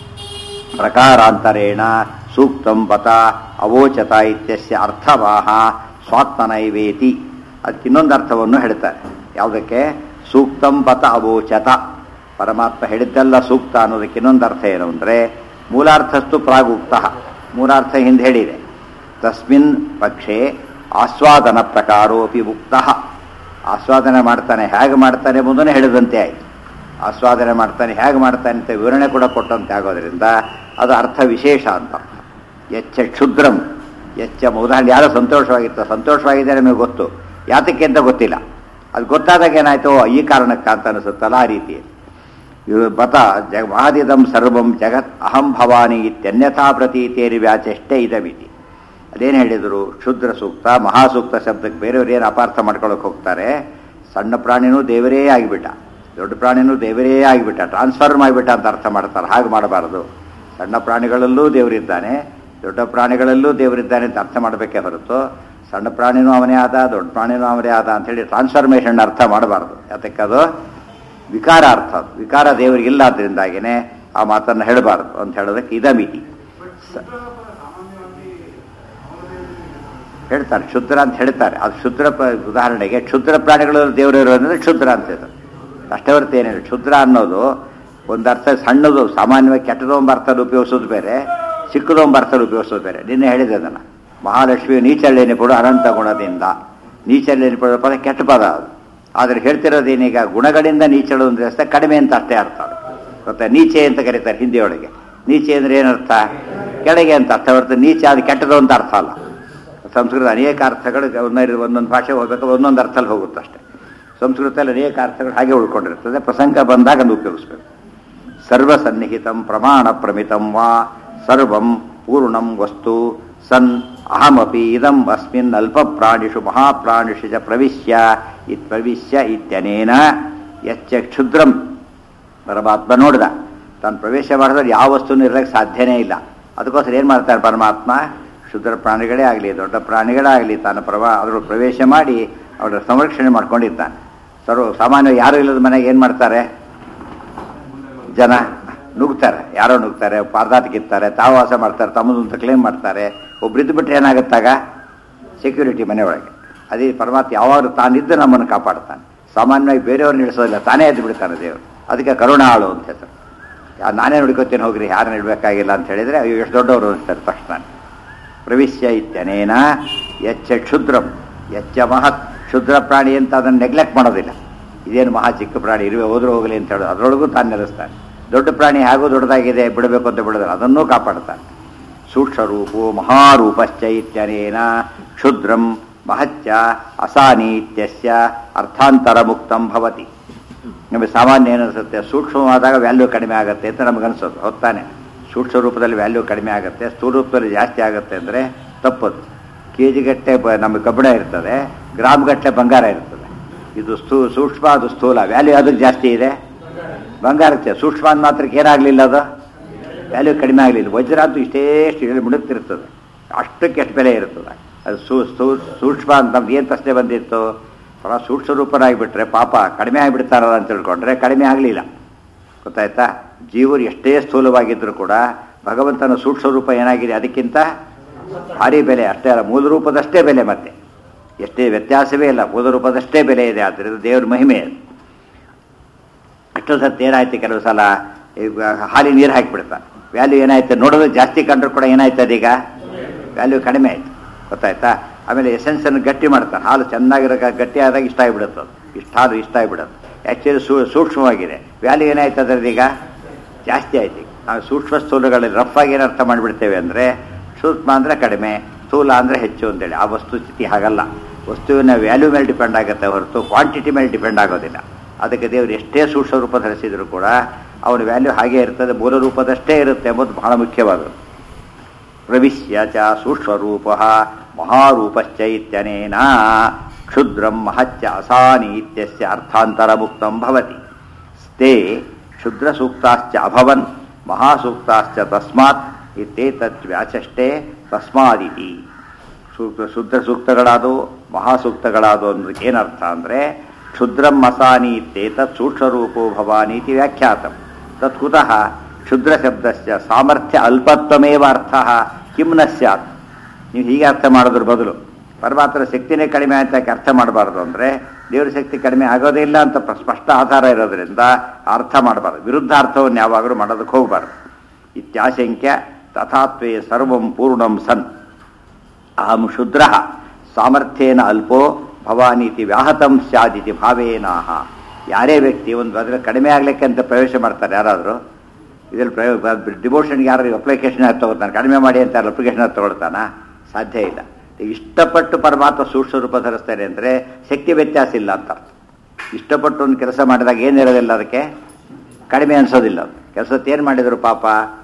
ಪ್ರಕಾರಾಂತರೇಣ ಸೂಕ್ತಂ ಬತ ಅವೋಚತ ಇತ್ಯಸ್ಯ ಅರ್ಥವಾಹ ಸ್ವಾತ್ಮನೈವೇತಿ ಅದಕ್ಕೆ ಇನ್ನೊಂದು ಅರ್ಥವನ್ನು ಹೇಳ್ತಾರೆ ಯಾವುದಕ್ಕೆ ಸೂಕ್ತಂ ಬತ ಅವೋಚತ ಪರಮಾತ್ಮ ಹೇಳಿದ್ದೆಲ್ಲ ಸೂಕ್ತ ಅನ್ನೋದಕ್ಕೆ ಇನ್ನೊಂದು ಅರ್ಥ ಏನು ಅಂದರೆ ಮೂಲಾರ್ಥಸ್ತು ಪ್ರಾಗುಕ್ತ ಮೂಲಾರ್ಥ ಹಿಂದೆ ಹೇಳಿದೆ ತಸ್ಮಿನ್ ಪಕ್ಷೆ ಆಸ್ವಾದನ ಪ್ರಕಾರೋಪಿ ಮುಕ್ತ ಆಸ್ವಾದನೆ ಮಾಡ್ತಾನೆ ಹೇಗೆ ಮಾಡ್ತಾನೆ ಎಂಬುದನ್ನು ಹೇಳಿದಂತೆ ಆಯಿತು ಆಸ್ವಾದನೆ ಮಾಡ್ತಾನೆ ಹೇಗೆ ಮಾಡ್ತಾನೆ ಅಂತ ವಿವರಣೆ ಕೂಡ ಕೊಟ್ಟಂತೆ ಆಗೋದ್ರಿಂದ ಅದು ಅರ್ಥ ವಿಶೇಷ ಅಂತ ಎಚ್ಚ ಕ್ಷುದ್ರಂ ಎಚ್ಚ ಉದಾಹರಣೆ ಯಾರೋ ಸಂತೋಷವಾಗಿತ್ತು ಸಂತೋಷವಾಗಿದೆ ನಮಗೆ ಗೊತ್ತು ಯಾತಕ್ಕೆ ಅಂತ ಗೊತ್ತಿಲ್ಲ ಅದು ಗೊತ್ತಾದಾಗ ಏನಾಯ್ತು ಓ, ಈ ಕಾರಣಕ್ಕ ಅಂತ ಅನಿಸುತ್ತಲ್ಲ ಆ ರೀತಿ ಇವರು ಬತ ಜಗವಾದಿದಂ ಸರ್ವಂ ಜಗತ್ ಅಹಂ ಭವಾನಿ ಇತ್ಯನ್ಯಥಾ ಪ್ರತೀತೇರಿ ವ್ಯಾಚೆಷ್ಟೇ ಇದಮಿತಿ ಅದೇನು ಹೇಳಿದರು ಕ್ಷುದ್ರ ಸೂಕ್ತ ಮಹಾಸೂಕ್ತ ಶಬ್ದಕ್ಕೆ ಬೇರೆಯವ್ರು ಏನು ಅಪಾರ್ಥ ಮಾಡ್ಕೊಳಕ್ಕೆ ಹೋಗ್ತಾರೆ ಸಣ್ಣ ಪ್ರಾಣಿನೂ ದೇವರೇ ಆಗಿಬಿಟ್ಟ ದೊಡ್ಡ ಪ್ರಾಣಿನೂ ದೇವರೇ ಆಗಿಬಿಟ್ಟ ಟ್ರಾನ್ಸ್ಫರ್ಮ್ ಆಗಿಬಿಟ್ಟ ಅಂತ ಅರ್ಥ ಮಾಡ್ತಾರೆ ಹಾಗೆ ಮಾಡಬಾರದು ಸಣ್ಣ ಪ್ರಾಣಿಗಳಲ್ಲೂ ದೇವರಿದ್ದಾನೆ ದೊಡ್ಡ ಪ್ರಾಣಿಗಳಲ್ಲೂ ದೇವರಿದ್ದಾನೆ ಅಂತ ಅರ್ಥ ಮಾಡಬೇಕೇ ಹೊರತು ಸಣ್ಣ ಪ್ರಾಣಿನೂ ಅವನೇ ಆದ ದೊಡ್ಡ ಪ್ರಾಣಿನೂ ಅವನೇ ಆದ ಅಂಥೇಳಿ ಟ್ರಾನ್ಸ್ಫಾರ್ಮೇಷನ್ ಅರ್ಥ ಮಾಡಬಾರ್ದು ಯಾತಕ್ಕೆ ಅದು ವಿಕಾರ ಅರ್ಥ ಅದು ವಿಕಾರ ದೇವರಿಗಿಲ್ಲ ಅದರಿಂದಾಗಿನೇ ಆ ಮಾತನ್ನು ಹೇಳಬಾರ್ದು ಅಂತ ಹೇಳೋದಕ್ಕೆ ಇದ ಮಿತಿ ಸ- ಹೇಳ್ತಾರೆ ಕ್ಷುದ್ರ ಅಂತ ಹೇಳ್ತಾರೆ ಅದು ಕ್ಷುದ್ರ ಪ್ರ- ಉದಾಹರಣೆಗೆ ಕ್ಷುದ್ರ ಪ್ರಾಣಿಗಳು ದೇವರು ಇರೋದ್ರಿಂದ ಕ್ಷುದ್ರ ಅಂತ ಇದು ಅಷ್ಟೇ ಹೊರತು ಏನಿಲ್ಲ ಕ್ಷುದ್ರ ಅನ್ನೋದು ಒಂದು ಅರ್ಥ ಸಣ್ಣದು ಸಾಮಾನ್ಯವಾಗಿ ಕೆಟ್ಟದೊಂಬ ಅರ್ಥದಲ್ಲಿ ಉಪಯೋಗಿಸೋದು ಬೇರೆ ಚಿಕ್ಕದೊಂಬ ಅರ್ಥದಲ್ಲಿ ಉಪಯೋಗಿಸೋದು ಬೇರೆ ನಿನ್ನೆ ಹೇಳಿದೆ ಅದನ್ನು ಮಹಾಲಕ್ಷ್ಮಿಯು ನೀಚಲ್ಲೇನಿಪಡು ಅನಂತ ಗುಣದಿಂದ ನೀಚಲ್ಲೇನಿಪಡು ಪದ ಕೆಟ್ಟ ಪದ ಅದು ಆದರೆ ಹೇಳ್ತಿರೋದೇನೀಗ ಗುಣಗಳಿಂದ ನೀಚಳು ಅಂದ್ರೆ ಅಷ್ಟೇ ಕಡಿಮೆ ಅಂತ ಅಷ್ಟೇ ಅರ್ಥ ಅದು ಗೊತ್ತಾ ನೀಚೆ ಅಂತ ಕರೀತಾರೆ ಹಿಂದಿಯೊಳಗೆ ನೀಚೆ ಅಂದ್ರೆ ಏನರ್ಥ ಕೆಳಗೆ ಅಂತ ಅರ್ಥ ಹೊರತು ನೀಚೆ ಅದು ಕೆಟ್ಟದು ಅಂತ ಅರ್ಥ ಅಲ್ಲ ಸಂಸ್ಕೃತ ಅನೇಕ ಅರ್ಥಗಳು ಒಂದೊಂದು ಒಂದೊಂದು ಭಾಷೆ ಹೋಗ್ಬೇಕು ಒಂದೊಂದು ಅರ್ಥದಲ್ಲಿ ಹೋಗುತ್ತೆ ಅಷ್ಟೇ ಸಂಸ್ಕೃತದಲ್ಲಿ ಅನೇಕ ಅರ್ಥಗಳು ಹಾಗೆ ಉಳ್ಕೊಂಡಿರ್ತದೆ ಪ್ರಸಂಗ ಬಂದಾಗ ಅದನ್ನು ಉಪಯೋಗಿಸ್ಬೇಕು ಸರ್ವಸನ್ನಿಹಿತಂ ಪ್ರಮಾಣ ಪ್ರಮಿತಂ ವಾ ಸರ್ವಂ ಪೂರ್ಣಂ ವಸ್ತು ಸನ್ ಅಹಮಪಿ ಇದಂ ಅಸ್ಮಿನ್ ಅಲ್ಪ ಪ್ರಾಣಿಷು ಮಹಾಪ್ರಾಣಿಷು ಚ ಪ್ರವಿಶ್ಯ ಇತ್ ಪ್ರವಿಶ್ಯ ಇತ್ಯನೇನ ಯಚ್ಚ ಕ್ಷುದ್ರಂ ಪರಮಾತ್ಮ ನೋಡಿದ ತಾನು ಪ್ರವೇಶ ಮಾಡಿದ್ರೆ ಯಾವ ವಸ್ತುನೂ ಇರಲಿಕ್ಕೆ ಸಾಧ್ಯನೇ ಇಲ್ಲ ಅದಕ್ಕೋಸ್ಕರ ಏನು ಮಾಡ್ತಾರೆ ಪರಮಾತ್ಮ ಶುದ್ಧ ಪ್ರಾಣಿಗಳೇ ಆಗಲಿ ದೊಡ್ಡ ಪ್ರಾಣಿಗಳೇ ಆಗಲಿ ತಾನು ಪ್ರವಾ ಅದ್ರ ಪ್ರವೇಶ ಮಾಡಿ ಅವರ ಸಂರಕ್ಷಣೆ ಮಾಡ್ಕೊಂಡಿದ್ದಾನೆ ಸರ್ವ ಸಾಮಾನ್ಯ ಯಾರು ಇಲ್ಲದ ಮನೆಗೆ ಏನು ಮಾಡ್ತಾರೆ ಜನ ನುಗ್ತಾರೆ ಯಾರೋ ನುಗ್ತಾರೆ ಪಾರದಾಟಕ್ಕಿರ್ತಾರೆ ತಾವು ವಾಸ ಮಾಡ್ತಾರೆ ತಮ್ಮದು ಅಂತ ಕ್ಲೇಮ್ ಮಾಡ್ತಾರೆ ಒಬ್ರಿದ್ದು ಬಿಟ್ಟರೆ ಏನಾಗುತ್ತಾಗ ಸೆಕ್ಯೂರಿಟಿ ಮನೆಯೊಳಗೆ ಅದೇ ಪರಮಾತ್ಮ ಯಾವಾಗಲೂ ತಾನಿದ್ದು ನಮ್ಮನ್ನು ಕಾಪಾಡ್ತಾನೆ ಸಾಮಾನ್ಯವಾಗಿ ಬೇರೆಯವ್ರನ್ನ ಇಳಿಸೋದಿಲ್ಲ ತಾನೇ ಎದ್ದು ಬಿಡ್ತಾನೆ ದೇವರು ಅದಕ್ಕೆ ಕರುಣಾಳು ಅಂತ ಹೆಸರು ಯಾ- ನಾನೇ ನೋಡ್ಕೋತೀನಿ ಹೋಗ್ರಿ ಯಾರನ್ನ ಇಡಬೇಕಾಗಿಲ್ಲ ಅಂತ ಹೇಳಿದರೆ ಅಯ್ಯೋ ಎಷ್ಟು ದೊಡ್ಡವರು ಅಂತಾರೆ ತಕ್ಷಣ ಪ್ರವಿಶ್ಯ ಇತ್ಯನೇನ ಎಚ್ಚ ಕ್ಷುದ್ರಂ ಎಚ್ಚ ಮಹತ್ ಕ್ಷುದ್ರ ಪ್ರಾಣಿ ಅಂತ ಅದನ್ನು ನೆಗ್ಲೆಕ್ಟ್ ಮಾಡೋದಿಲ್ಲ ಇದೇನು ಮಹಾ ಚಿಕ್ಕ ಪ್ರಾಣಿ ಇರುವೆ ಹೋದ್ರೂ ಹೋಗಲಿ ಅಂತ ಹೇಳೋದು ಅದರೊಳಗೂ ತಾನು ನೆಲೆಸ್ತಾನೆ ದೊಡ್ಡ ಪ್ರಾಣಿ ಹಾಗೂ ದೊಡ್ಡದಾಗಿದೆ ಬಿಡಬೇಕು ಅಂತ ಬಿಡೋದಿಲ್ಲ ಅದನ್ನೂ ಕಾಪಾಡ್ತಾನೆ ಸೂಕ್ಷ್ಮರೂಪೋ ಮಹಾರೂಪಶ್ಚ ಇತ್ಯನೇನ ಕ್ಷುದ್ರಂ ಮಹಚ್ಚ ಅಸಾನಿ ಇತ್ಯಸ್ಯ ಅರ್ಥಾಂತರ ಮುಕ್ತಂ ಭವತಿ ನಮಗೆ ಸಾಮಾನ್ಯ ಏನಿಸುತ್ತೆ ಸೂಕ್ಷ್ಮವಾದಾಗ ವ್ಯಾಲ್ಯೂ ಕಡಿಮೆ ಆಗುತ್ತೆ ಅಂತ ನಮಗನ್ಸೋದು ಹೊತ್ತಾನೆ ಸೂಕ್ಷ್ಮ ರೂಪದಲ್ಲಿ ವ್ಯಾಲ್ಯೂ ಕಡಿಮೆ ಆಗುತ್ತೆ ಸ್ಥೂಲ ರೂಪದಲ್ಲಿ ಜಾಸ್ತಿ ಆಗುತ್ತೆ ಅಂದರೆ ತಪ್ಪದು ಕೆ ಜಿಗಟ್ಟೆ ಬ ನಮಗೆ ಕಬ್ಬಿಣ ಇರ್ತದೆ ಗ್ರಾಮ್ಗಟ್ಟಲೆ ಬಂಗಾರ ಇರ್ತದೆ ಇದು ಸ್ಥೂ ಸೂಕ್ಷ್ಮ ಅದು ಸ್ಥೂಲ ವ್ಯಾಲ್ಯೂ ಅದಕ್ಕೆ ಜಾಸ್ತಿ ಇದೆ ಬಂಗಾರಕ್ಕೆ ಸೂಕ್ಷ್ಮ ಅಂದ ಮಾತ್ರಕ್ಕೆ ಏನಾಗಲಿಲ್ಲ ಅದು ವ್ಯಾಲ್ಯೂ ಕಡಿಮೆ ಆಗಲಿಲ್ಲ ವಜ್ರ ಅಂತೂ ಇಷ್ಟೇ ಇಷ್ಟು ಮುಡುಕ್ತಿರ್ತದೆ ಅಷ್ಟಕ್ಕೆ ಎಷ್ಟು ಬೆಲೆ ಇರ್ತದೆ ಅದು ಸೂ ಸೂ- ಸೂಕ್ಷ್ಮ ಅಂತ ನಮ್ದು ಏನು ಪ್ರಶ್ನೆ ಬಂದಿತ್ತು ಬಹಳ ಸೂಕ್ಷ್ಮ ರೂಪರಾಗಿಬಿಟ್ರೆ ಪಾಪ ಕಡಿಮೆ ಆಗಿಬಿಡ್ತಾರಲ್ಲ ಅಂತ ತಿಳ್ಕೊಂಡ್ರೆ ಕಡಿಮೆ ಆಗಲಿಲ್ಲ ಗೊತ್ತಾಯ್ತಾ ಜೀವರು ಎಷ್ಟೇ ಸ್ಥೂಲವಾಗಿದ್ದರೂ ಕೂಡ ಭಗವಂತನ ಸೂಕ್ಷ್ಮ ರೂಪ ಏನಾಗಿದೆ ಅದಕ್ಕಿಂತ ಭಾರಿ ಬೆಲೆ ಅಷ್ಟೇ ಅಲ್ಲ ಮೂಲ ರೂಪದಷ್ಟೇ ಬೆಲೆ ಮತ್ತೆ ಎಷ್ಟೇ ವ್ಯತ್ಯಾಸವೇ ಇಲ್ಲ ಮೂಲ ರೂಪದಷ್ಟೇ ಬೆಲೆ ಇದೆ ಆದ್ದರಿಂದ ದೇವ್ರ ಮಹಿಮೆ ಅದು ಅಷ್ಟೊಂದು ಸತ್ತು ಏನಾಯ್ತು ಕೆಲವು ಸಲ ಈಗ ಹಾಲಿ ನೀರು ಹಾಕಿಬಿಡ್ತಾ ವ್ಯಾಲ್ಯೂ ಏನಾಯ್ತು ನೋಡೋದು ಜಾಸ್ತಿ ಕಂಡ್ರು ಕೂಡ ಏನಾಯ್ತು ಅದೀಗ ವ್ಯಾಲ್ಯೂ ಕಡಿಮೆ ಆಯ್ತು ಗೊತ್ತಾಯ್ತಾ ಆಮೇಲೆ ಎಸೆನ್ಸನ್ನು ಗಟ್ಟಿ ಮಾಡ್ತಾರೆ ಹಾಲು ಚೆನ್ನಾಗಿರೋ ಗಟ್ಟಿ ಆದಾಗ ಇಷ್ಟ ಆಗಿಬಿಡುತ್ತೆ ಅದು ಇಷ್ಟು ಹಾಲು ಇಷ್ಟ ಆಗಿಬಿಡುತ್ತೆ ಆ್ಯಕ್ಚುಲಿ ಸೂ ಸೂಕ್ಷ್ಮವಾಗಿದೆ ವ್ಯಾಲ್ಯೂ ಏನಾಯ್ತು ಅದರದೀಗ ಜಾಸ್ತಿ ಆಯ್ತು ಈಗ ನಾವು ಸೂಕ್ಷ್ಮ ಸ್ಥೂಲಗಳಲ್ಲಿ ರಫ್ ಆಗಿ ಏನು ಅರ್ಥ ಮಾಡಿಬಿಡ್ತೇವೆ ಅಂದರೆ ಸೂಕ್ಷ್ಮ ಅಂದರೆ ಕಡಿಮೆ ಸ್ಥೂಲ ಅಂದರೆ ಹೆಚ್ಚು ಅಂತೇಳಿ ಆ ವಸ್ತು ಸ್ಥಿತಿ ಹಾಗಲ್ಲ ವಸ್ತುವಿನ ವ್ಯಾಲ್ಯೂ ಮೇಲೆ ಡಿಪೆಂಡ್ ಆಗುತ್ತೆ ಹೊರತು ಕ್ವಾಂಟಿಟಿ ಮೇಲೆ ಡಿಪೆಂಡ್ ಆಗೋದಿಲ್ಲ ಅದಕ್ಕೆ ದೇವರು ಎಷ್ಟೇ ಸೂಕ್ಷ್ಮ ರೂಪ ಧರಿಸಿದ್ರು ಕೂಡ ಅವನ ವ್ಯಾಲ್ಯೂ ಹಾಗೇ ಇರ್ತದೆ ಮೂಲ ರೂಪದಷ್ಟೇ ಇರುತ್ತೆ ಎಂಬುದು ಬಹಳ ಮುಖ್ಯವಾದದ್ದು ಪ್ರವಿಶ್ಯ ಚ ಸೂಕ್ಷ್ಮರೂಪ ಮಹಾರೂಪಶ್ಚೈತ್ಯನೇನ ಕ್ಷುದ್ರಂ ಮಹಚ್ಚ ಅಸಾನಿ ಇತ್ಯಸ್ಯ ಅರ್ಥಾಂತರ ಮುಕ್ತಂ ಭವತಿ ಸ್ತೆ ಕ್ಷುದ್ರಸೂಕ್ತಾಶ್ಚ ಅಭವನ್ ಮಹಾಸೂಕ್ತಾಶ್ಚ ತಸ್ಮಾತ್ ಇತ್ತೇತತ್ ವ್ಯಾಚಷ್ಟೇ ತಸ್ಮಾದಿತಿ ಸೂಕ್ತ ಶುದ್ಧ ಸೂಕ್ತಗಳಾದವು ಮಹಾಸೂಕ್ತಗಳಾದವು ಅನ್ನೋದಕ್ಕೆ ಏನರ್ಥ ಅಂದರೆ ಕ್ಷುದ್ರಂ ಮಸಾನಿ ಇತ್ತೇತತ್ ಸೂಕ್ಷ್ಮರೂಪೋ ಭವಾನೀತಿ ವ್ಯಾಖ್ಯಾತಂ ತತ್ ಕುತಃ ಕ್ಷುದ್ರ ಶಬ್ದಸ್ಯ ಸಾಮರ್ಥ್ಯ ಅಲ್ಪತ್ವಮೇವ ಅರ್ಥ ಕಿಂ ನ ಸ್ಯಾತ್ ನೀವು ಹೀಗೆ ಅರ್ಥ ಮಾಡೋದ್ರ ಬದಲು ಪರಮಾತ್ಮನ ಶಕ್ತಿನೇ ಕಡಿಮೆ ಅಂತ ಯಾಕೆ ಅರ್ಥ ಮಾಡಬಾರ್ದು ಅಂದರೆ ದೇವ್ರ ಶಕ್ತಿ ಕಡಿಮೆ ಆಗೋದೇ ಇಲ್ಲ ಅಂತ ಪ್ರ- ಸ್ಪಷ್ಟ ಆಧಾರ ಇರೋದ್ರಿಂದ ಅರ್ಥ ಮಾಡಬಾರ್ದು ವಿರುದ್ಧ ಅರ್ಥವನ್ನು ಯಾವಾಗಲೂ ಮಾಡೋದಕ್ಕೆ ಹೋಗಬಾರ್ದು ಇತ್ಯಾಶಂಕ್ಯ ತಥಾತ್ವೇ ಸರ್ವಂ ಪೂರ್ಣಂ ಸನ್ ಅಹಂ ಶುದ್ರ ಸಾಮರ್ಥ್ಯೇನ ಅಲ್ಪೋ ಭವಾನೀತಿ ವ್ಯಾಹತಂ ಸ್ಯಾದಿತಿ ಭಾವೇನಾಹ ಯಾರೇ ವ್ಯಕ್ತಿ ಒಂದು ಅದರ ಕಡಿಮೆ ಆಗ್ಲಿಕ್ಕೆ ಅಂತ ಪ್ರವೇಶ ಮಾಡ್ತಾರೆ ಯಾರಾದರೂ ಇದ್ರಲ್ಲಿ ಡಿವೋಷನ್ಗೆ ಯಾರು ಅಪ್ಲಿಕೇಶನ್ ತಗೋತಾನೆ ಕಡಿಮೆ ಮಾಡಿ ಅಂತ ಅಪ್ಲಿಕೇಶನ್ ತಗೊಳ್ತಾನ ಸಾಧ್ಯ ಇಲ್ಲ ಇಷ್ಟಪಟ್ಟು ಪರಮಾತ್ಮ ಸೂಕ್ಷ್ಮ ರೂಪ ಧರಿಸ್ತಾನೆ ಅಂದರೆ ಶಕ್ತಿ ವ್ಯತ್ಯಾಸ ಇಲ್ಲ ಅಂತ ಅರ್ಥ ಇಷ್ಟಪಟ್ಟು ಒಂದು ಕೆಲಸ ಮಾಡಿದಾಗ ಏನಿರೋದಿಲ್ಲ ಅದಕ್ಕೆ ಕಡಿಮೆ ಅನ್ಸೋದಿಲ್ಲ ಅದು ಕೆಲಸಕ್ಕೆ ಏನು ಮಾಡಿದ್ರು ಪಾಪ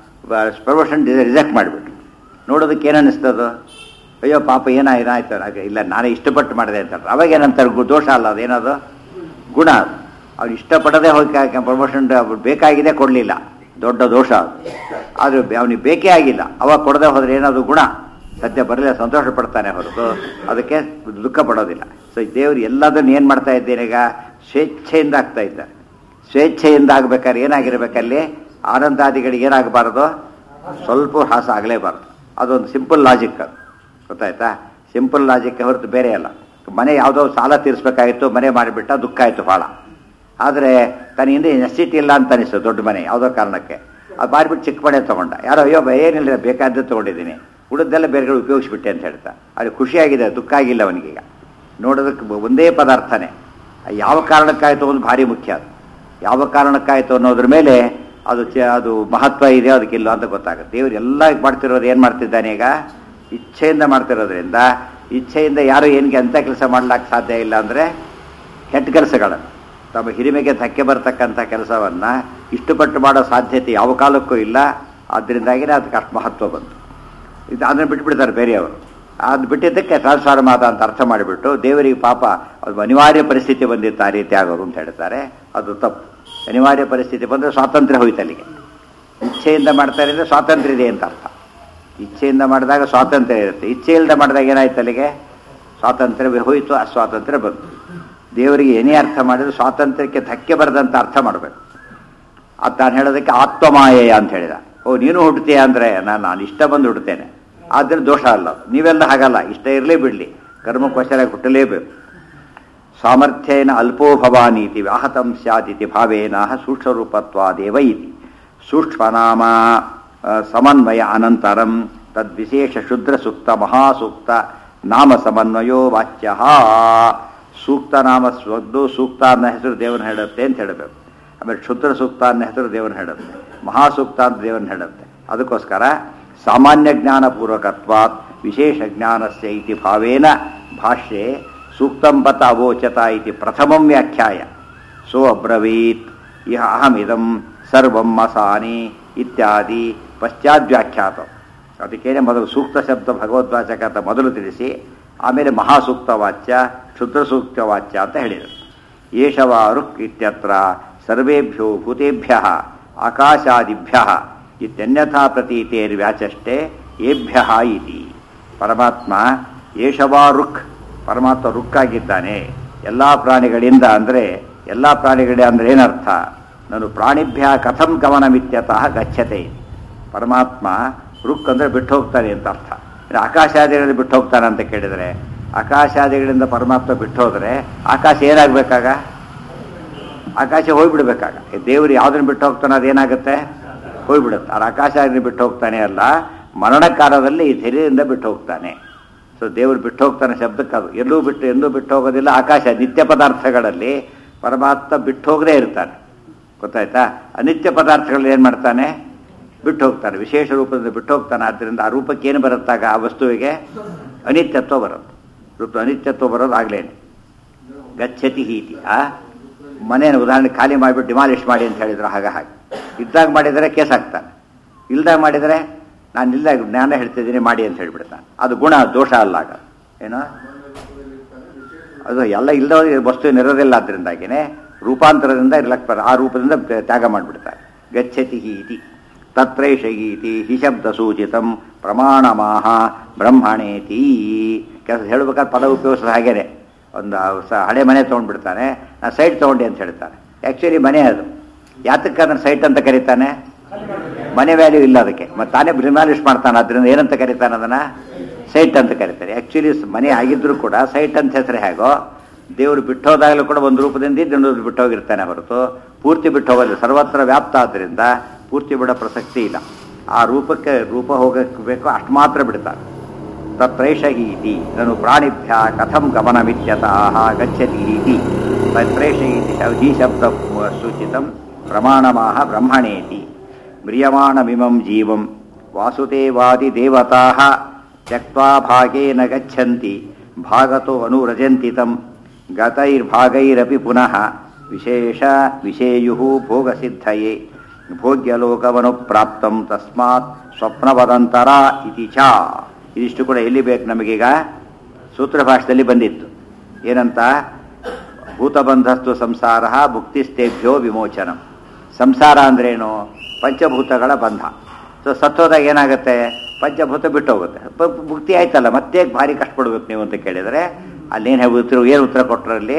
ಪ್ರಮೋಷನ್ ರಿಜೆಕ್ಟ್ ಮಾಡಿಬಿಟ್ರು ನೋಡೋದಕ್ಕೆ ಏನು ಅನ್ನಿಸ್ತದು ಅಯ್ಯೋ ಪಾಪ ಏನಾಯ್ತು ಆಯ್ತು ಹಾಗೆ ಇಲ್ಲ ನಾನೇ ಇಷ್ಟಪಟ್ಟು ಮಾಡಿದೆ ಅಂತಾರೆ ಅವಾಗ ಏನಂತಾರೆ ಗು- ದೋಷ ಅಲ್ಲ ಅದೇನದು ಗುಣ ಅದು ಅವ್ನು ಇಷ್ಟಪಡದೆ ಹೋಗಿ ಪ್ರಮೋಷನ್ ಬೇಕಾಗಿದೆ ಕೊಡಲಿಲ್ಲ ದೊಡ್ಡ ದೋಷ ಅದು ಆದರೆ ಅವನಿಗೆ ಬೇಕೇ ಆಗಿಲ್ಲ ಅವಾಗ ಕೊಡದೆ ಹೋದ್ರೆ ಏನದು ಗುಣ ಸದ್ಯ ಬರಲಿಲ್ಲ ಸಂತೋಷ ಪಡ್ತಾನೆ ಹೊರತು ಅದಕ್ಕೆ ದುಃಖ ಪಡೋದಿಲ್ಲ ಸೊ ದೇವರು ಎಲ್ಲದನ್ನು ಏನು ಮಾಡ್ತಾ ಇದ್ದೇನೆ ಈಗ ಸ್ವೇಚ್ಛೆಯಿಂದ ಆಗ್ತಾ ಇದ್ದಾರೆ ಸ್ವೇಚ್ಛೆಯಿಂದ ಆಗ್ಬೇಕಾದ್ರೆ ಏನಾಗಿರ್ಬೇಕಲ್ಲಿ ಆನಂದಾದಿಗಳಿಗೆ ಏನಾಗಬಾರ್ದು ಸ್ವಲ್ಪ ಹ್ರಾಸ ಆಗಲೇಬಾರ್ದು ಅದೊಂದು ಸಿಂಪಲ್ ಲಾಜಿಕ್ ಅದು ಗೊತ್ತಾಯ್ತಾ ಸಿಂಪಲ್ ಲಾಜಿಕ್ ಹೊರತು ಬೇರೆ ಅಲ್ಲ ಮನೆ ಯಾವುದೋ ಸಾಲ ತೀರಿಸ್ಬೇಕಾಗಿತ್ತು ಮನೆ ಮಾಡಿಬಿಟ್ಟ ದುಃಖ ಆಯಿತು ಭಾಳ ಆದರೆ ತನ್ನ ಹಿಂದೆ ನೆಸಿಟಿ ಇಲ್ಲ ಅಂತ ಅನಿಸ್ತು ದೊಡ್ಡ ಮನೆ ಯಾವುದೋ ಕಾರಣಕ್ಕೆ ಅದು ಮಾಡಿಬಿಟ್ಟು ಚಿಕ್ಕ ಮನೆ ತೊಗೊಂಡ ಯಾರೋ ಅಯ್ಯೋ ಬ- ಏನಿಲ್ಲ ಬೇಕಾದ್ದು ತೊಗೊಂಡಿದ್ದೀನಿ ಉಳಿದೆಲ್ಲ ಬೇರೆಗಳು ಉಪಯೋಗಿಸ್ಬಿಟ್ಟೆ ಅಂತ ಹೇಳ್ತಾ ಅದು ಖುಷಿಯಾಗಿದೆ ದುಃಖ ಆಗಿಲ್ಲ ಅವನಿಗೀಗ ನೋಡೋದಕ್ಕೆ ಬ- ಒಂದೇ ಪದಾರ್ಥನೇ ಯಾವ ಕಾರಣಕ್ಕಾಯ್ತು ಒಂದು ಭಾರಿ ಮುಖ್ಯ ಅದು ಯಾವ ಕಾರಣಕ್ಕಾಯ್ತು ಅನ್ನೋದ್ರ ಮೇಲೆ ಅದು ಚ ಅದು ಮಹತ್ವ ಇದೆಯೋ ಅದಕ್ಕಿಲ್ಲ ಅಂತ ಗೊತ್ತಾಗುತ್ತೆ ದೇವರು ಎಲ್ಲ ಮಾಡ್ತಿರೋದು ಏನು ಮಾಡ್ತಿದ್ದಾನೆ ಈಗ ಇಚ್ಛೆಯಿಂದ ಮಾಡ್ತಿರೋದ್ರಿಂದ ಇಚ್ಛೆಯಿಂದ ಯಾರು ಏನಿಗೆ ಅಂಥ ಕೆಲಸ ಮಾಡ್ಲಿಕ್ಕೆ ಸಾಧ್ಯ ಇಲ್ಲ ಅಂದರೆ ಕೆಟ್ಟ ಕೆಲಸಗಳನ್ನು ತಮ್ಮ ಹಿರಿಮೆಗೆ ಧಕ್ಕೆ ಬರ್ತಕ್ಕಂಥ ಕೆಲಸವನ್ನು ಇಷ್ಟಪಟ್ಟು ಮಾಡೋ ಸಾಧ್ಯತೆ ಯಾವ ಕಾಲಕ್ಕೂ ಇಲ್ಲ ಆದ್ದರಿಂದಾಗಿನೇ ಅದಕ್ಕೆ ಅಷ್ಟು ಮಹತ್ವ ಬಂತು ಇದು ಅದನ್ನು ಬಿಟ್ಬಿಡ್ತಾರೆ ಬೇರೆಯವರು ಅದು ಬಿಟ್ಟಿದ್ದಕ್ಕೆ ಟ್ರಾನ್ಸ್ಫಾರ್ಮ್ ಆದ ಅಂತ ಅರ್ಥ ಮಾಡಿಬಿಟ್ಟು ದೇವರಿಗೆ ಪಾಪ ಅದು ಅನಿವಾರ್ಯ ಪರಿಸ್ಥಿತಿ ಬಂದಿತ್ತು ಆ ರೀತಿ ಆಗೋರು ಅಂತ ಹೇಳ್ತಾರೆ ಅದು ತಪ್ಪು ಅನಿವಾರ್ಯ ಪರಿಸ್ಥಿತಿ ಬಂದರೆ ಸ್ವಾತಂತ್ರ್ಯ ಹೋಯ್ತು ಅಲ್ಲಿಗೆ ಇಚ್ಛೆಯಿಂದ ಮಾಡ್ತಾ ಇದ್ರೆ ಸ್ವಾತಂತ್ರ್ಯ ಇದೆ ಅಂತ ಅರ್ಥ ಇಚ್ಛೆಯಿಂದ ಮಾಡಿದಾಗ ಸ್ವಾತಂತ್ರ್ಯ ಇರುತ್ತೆ ಇಚ್ಛೆ ಇಲ್ಲದೆ ಮಾಡಿದಾಗ ಏನಾಯ್ತು ಅಲ್ಲಿಗೆ ಸ್ವಾತಂತ್ರ್ಯ ಹೋಯಿತು ಅಸ್ವಾತಂತ್ರ್ಯ ಬಂತು ದೇವರಿಗೆ ಏನೇ ಅರ್ಥ ಮಾಡಿದ್ರು ಸ್ವಾತಂತ್ರ್ಯಕ್ಕೆ ಧಕ್ಕೆ ಬರದಂತ ಅರ್ಥ ಮಾಡಬೇಕು ಅದು ತಾನು ಹೇಳೋದಕ್ಕೆ ಆತ್ಮಮಾಯೆಯ ಅಂತ ಹೇಳಿದ ಓ ನೀನು ಹುಟ್ಟುತ್ತೀಯ ಅಂದರೆ ನಾನು ನಾನು ಇಷ್ಟ ಬಂದು ಹುಟ್ಟುತ್ತೇನೆ ಆದರೆ ದೋಷ ಅಲ್ಲ ಅದು. ನೀವೆಲ್ಲ ಹಾಗಲ್ಲ ಇಷ್ಟ ಇರಲೇ ಬಿಡಲಿ ಕರ್ಮಕ್ಕೋಸ್ಕರ ಹುಟ್ಟಲೇಬೇಕು ಸಾಮರ್ಥ್ಯೇನ ಅಲ್ಪೋ ಭವಾನೀತಿ ವ್ಯಾಹತಂ ಸ್ಯಾದಿತಿ ಭಾವೇನ ಸೂಕ್ಷ್ಮರೂಪತ್ವಾದೇವ ಇತಿ ಸೂಕ್ಷ್ಮನಾಮ ಆ, ಸಮನ್ವಯ ಅನಂತರಂ ತದ್ವಿಶೇಷ ಶುದ್ರ ಸೂಕ್ತ ಮಹಾಸೂಕ್ತ ನಾಮ ಸಮನ್ವಯೋ ವಾಚ್ಯ ಸೂಕ್ತ ನಾಮ ಸ್ವದ್ದು ಸೂಕ್ತ ಅನ್ನೋ ಹೆಸರು ದೇವನ ಹೇಳುತ್ತೆ ಅಂತ ಹೇಳಬೇಕು ಆಮೇಲೆ ಕ್ಷುದ್ರ ಸೂಕ್ತ ಅನ್ನೋ ಹೆಸರು ದೇವನ ಹೇಳುತ್ತೆ ಮಹಾಸೂಕ್ತ ಅಂತ ದೇವನ ಹೇಳುತ್ತೆ ಅದಕ್ಕೋಸ್ಕರ ಸಾಮಾನ್ಯ ಜ್ಞಾನಪೂರ್ವಕತ್ವಾತ್ ವಿಶೇಷ ಜ್ಞಾನಸ್ಯ ಇತಿ ಭಾವೇನ ಭಾಷ್ಯೆ ಸೂಕ್ತಂ ಪತ ಅವೋಚತ ಇತಿ ಪ್ರಥಮಂ ವ್ಯಾಖ್ಯಾಯ ಸೋ ಅಬ್ರವೀತ್ ಇಹ ಅಹಮಿದಂ ಸರ್ವಂ ಮಸಾನಿ ಇತ್ಯಾದಿ ಪಶ್ಚಾದ್ವ್ಯಾಖ್ಯಾತ ಅದಕ್ಕೇನೆ ಮೊದಲು ಸೂಕ್ತ ಶಬ್ದ ಭಗವದ್ವಾಚಕ ಅಂತ ಮೊದಲು ತಿಳಿಸಿ ಆಮೇಲೆ ಮಹಾಸೂಕ್ತ ವಾಚ್ಯ ಕ್ಷುದ್ರ ಸೂಕ್ತ ವಾಚ್ಯ ಅಂತ ಹೇಳಿದರು ಏಷವ ರುಕ್ ಇತ್ಯತ್ರ ಸರ್ವೇಭ್ಯೋ ಭೂತೇಭ್ಯ ಆಕಾಶಾದಿಭ್ಯ ಇತ್ಯನ್ಯಥಾ ಪ್ರತೀತೇರ್ವ್ಯಾಚಷ್ಟೇ ಏಭ್ಯ ಇತಿ ಪರಮಾತ್ಮ ಏಷವಾ ರುಕ್ ಪರಮಾತ್ಮ ರುಕ್ಕಾಗಿದ್ದಾನೆ ಎಲ್ಲ ಪ್ರಾಣಿಗಳಿಂದ ಅಂದರೆ ಎಲ್ಲ ಪ್ರಾಣಿಗಳೇ ಅಂದರೆ ಏನರ್ಥ ನಾನು ಪ್ರಾಣಿಭ್ಯ ಕಥಂ ಗಮನಮಿತ್ಯತಃ ಗಚ್ಚತೆ ಪರಮಾತ್ಮ ರುಕ್ ಅಂದರೆ ಬಿಟ್ಟು ಹೋಗ್ತಾನೆ ಅಂತ ಅರ್ಥ ಇನ್ನು ಆಕಾಶಾದಿಗಳಲ್ಲಿ ಬಿಟ್ಟು ಹೋಗ್ತಾನೆ ಅಂತ ಕೇಳಿದರೆ ಆಕಾಶಾದಿಗಳಿಂದ ಪರಮಾತ್ಮ ಬಿಟ್ಟು ಹೋದರೆ ಆಕಾಶ ಏನಾಗಬೇಕಾಗ ಆಕಾಶ ಹೋಗ್ಬಿಡ್ಬೇಕಾಗ ದೇವರು ಯಾವ್ದನ್ನ ಬಿಟ್ಟು ಹೋಗ್ತಾನೆ ಅದೇನಾಗುತ್ತೆ ಹೋಗ್ಬಿಡುತ್ತೆ ಅದು ಆಕಾಶ ಬಿಟ್ಟು ಹೋಗ್ತಾನೆ ಅಲ್ಲ ಮರಣ ಕಾಲದಲ್ಲಿ ಈ ಧೈರ್ಯದಿಂದ ಬಿಟ್ಟು ಹೋಗ್ತಾನೆ ಸೊ ದೇವರು ಬಿಟ್ಟು ಹೋಗ್ತಾನೆ ಶಬ್ದಕ್ಕೆ ಅದು ಎಲ್ಲೂ ಬಿಟ್ಟು ಎಲ್ಲೂ ಬಿಟ್ಟು ಹೋಗೋದಿಲ್ಲ ಆಕಾಶ ನಿತ್ಯ ಪದಾರ್ಥಗಳಲ್ಲಿ ಪರಮಾತ್ಮ ಬಿಟ್ಟು ಹೋಗದೇ ಇರ್ತಾನೆ ಗೊತ್ತಾಯ್ತಾ ಅನಿತ್ಯ ಪದಾರ್ಥಗಳಲ್ಲಿ ಏನು ಮಾಡ್ತಾನೆ ಬಿಟ್ಟು ಹೋಗ್ತಾನೆ ವಿಶೇಷ ರೂಪದಿಂದ ಬಿಟ್ಟು ಹೋಗ್ತಾನೆ ಆದ್ದರಿಂದ ಆ ರೂಪಕ್ಕೆ ಏನು ಬರುತ್ತಾಗ ಆ ವಸ್ತುವಿಗೆ ಅನಿತ್ಯತ್ವ ಬರುತ್ತೆ ರೂಪ ಅನಿತ್ಯತ್ವ ಬರೋದು ಆಗ್ಲೇನೆ ಗಚ್ಚತಿ ಹೀತಿ ಆ ಮನೇನ ಉದಾಹರಣೆ ಖಾಲಿ ಮಾಡಿಬಿಟ್ಟು ಡಿಮಾಲಿಷ್ ಮಾಡಿ ಅಂತ ಹೇಳಿದ್ರು ಹಾಗೆ ಹಾಗೆ ಇದ್ದಾಗ ಮಾಡಿದರೆ ಕೇಸ್ ಹಾಕ್ತಾನೆ ಇಲ್ದಾಗ ಮಾಡಿದರೆ ನಾನು ಇಲ್ದಾಗ ಜ್ಞಾನ ಹೇಳ್ತಿದ್ದೀನಿ ಮಾಡಿ ಅಂತ ಹೇಳ್ಬಿಡ್ತಾನೆ ಅದು ಗುಣ ದೋಷ ಅಲ್ಲ ಆಗ ಏನೋ ಅದು ಎಲ್ಲ ಇಲ್ಲದ ವಸ್ತು ಇರೋದಿಲ್ಲ ಅದರಿಂದಾಗಿನೇ ರೂಪಾಂತರದಿಂದ ಇರ್ಲಕ್ಕೆ ಬರ ಆ ರೂಪದಿಂದ ತ್ಯಾಗ ಮಾಡಿಬಿಡ್ತಾರೆ ಗಚ್ಚತಿ ಇತಿ ತತ್ರೈಷ ಇತಿ ಹಿ ಶಬ್ದ ಸೂಚಿತಂ ಪ್ರಮಾಣಮಾಹ ಬ್ರಹ್ಮಣೇತಿ ಕೆಲಸ ಹೇಳ್ಬೇಕಾದ್ರೆ ಪದ ಉಪಯೋಗಿಸೋದು ಹಾಗೇನೆ ಒಂದು ಸ- ಹಳೆ ಮನೆ ತೊಗೊಂಡ್ಬಿಡ್ತಾನೆ ನಾ ಸೈಟ್ ತೊಗೊಂಡೆ ಅಂತ ಹೇಳ್ತಾನೆ ಆ್ಯಕ್ಚುಲಿ ಮನೆ ಅದು ಯಾತಕ್ಕೆ ಅದನ್ನು ಸೈಟ್ ಅಂತ ಕರೀತಾನೆ ಮನೆ ವ್ಯಾಲ್ಯೂ ಇಲ್ಲ ಅದಕ್ಕೆ ಮತ್ತು ತಾನೇ ಬ್ರಿಮಾಲಿಷ್ ಮಾಡ್ತಾನೆ ಅದರಿಂದ ಏನಂತ ಕರೀತಾನೆ ಅದನ್ನು ಸೈಟ್ ಅಂತ ಕರೀತಾರೆ ಆ್ಯಕ್ಚುಲಿ ಮನೆ ಆಗಿದ್ರೂ ಕೂಡ ಸೈಟ್ ಅಂತ ಹೆಸರು ಹೇಗೋ ದೇವರು ಬಿಟ್ಟೋದಾಗಲೂ ಕೂಡ ಒಂದು ರೂಪದಿಂದ ಇನ್ನೊಂದು ಬಿಟ್ಟೋಗಿರ್ತಾನೆ ಹೊರತು ಪೂರ್ತಿ ಬಿಟ್ಟು ಹೋಗೋದಿಲ್ಲ ಸರ್ವತ್ರ ವ್ಯಾಪ್ತ ಆದ್ದರಿಂದ ಪೂರ್ತಿ ಬಿಡೋ ಪ್ರಸಕ್ತಿ ಇಲ್ಲ ಆ ರೂಪಕ್ಕೆ ರೂಪ ಹೋಗಕ್ಕೆ ಬೇಕೋ ಅಷ್ಟು ಮಾತ್ರ ಬಿಡ್ತಾರೆ ತತ್ರೈಷ ಇತಿ ನನು ಪ್ರಾಣಿಭ್ಯ ಕಥಂ ಗಮನಮಿತ್ಯತಃ ಗಚ್ಚತಿ ಇತಿ ತತ್ರೈಷ ಇತಿ ಶ- ಈ ಶಬ್ದ ಸೂಚಿತಂ ಪ್ರಮಾಣಮಾಹ ಬ್ರಹ್ಮಣೇತಿ ಮ್ರಿಯಮಾಣಮಿಮಂ ಜೀವಂ ವಾಸುದೇವಾದಿ ದೇವತಾಃ ತ್ಯಕ್ವಾ ಭಾಗೇನ ಗಚ್ಚಂತಿ ಭಾಗತೋ ಅನುರಜಂತಿ ತಂ ಗತೈರ್ಭಾಗೈರಪಿ ಪುನಃ ವಿಶೇಷ ವಿಷೇಯು ಭೋಗಸಿದ್ಧಯೇ ಭೋಗ್ಯಲೋಕವನು ಪ್ರಾಪ್ತಂ ತಸ್ಮಾತ್ ಸ್ವಪ್ನವದಂತರ ಇತಿ ಚ ಇದಿಷ್ಟು ಕೂಡ ಎಲ್ಲಿ ಬೇಕು ನಮಗೀಗ ಸೂತ್ರ ಭಾಷೆಯಲ್ಲಿ ಬಂದಿತ್ತು ಏನಂತ ಭೂತಬಂಧಸ್ತು ಸಂಸಾರ ಭುಕ್ತಿಸ್ತೇಭ್ಯೋ ವಿಮೋಚನಂ ಸಂಸಾರ ಅಂದ್ರೇನು ಪಂಚಭೂತಗಳ ಬಂಧ ಸೊ ಸತ್ತೋದಾಗ ಏನಾಗುತ್ತೆ ಪಂಚಭೂತ ಬಿಟ್ಟು ಹೋಗುತ್ತೆ ಪ- ಮುಕ್ತಿ ಆಯ್ತಲ್ಲ ಮತ್ತೆ ಭಾರಿ ಕಷ್ಟಪಡ್ಬೇಕು ನೀವು ಅಂತ ಕೇಳಿದರೆ ಅಲ್ಲೇನು ಹೇಳ್ಬಿಡ್ತಿರು ಏನು ಉತ್ತರ ಕೊಟ್ಟರಲ್ಲಿ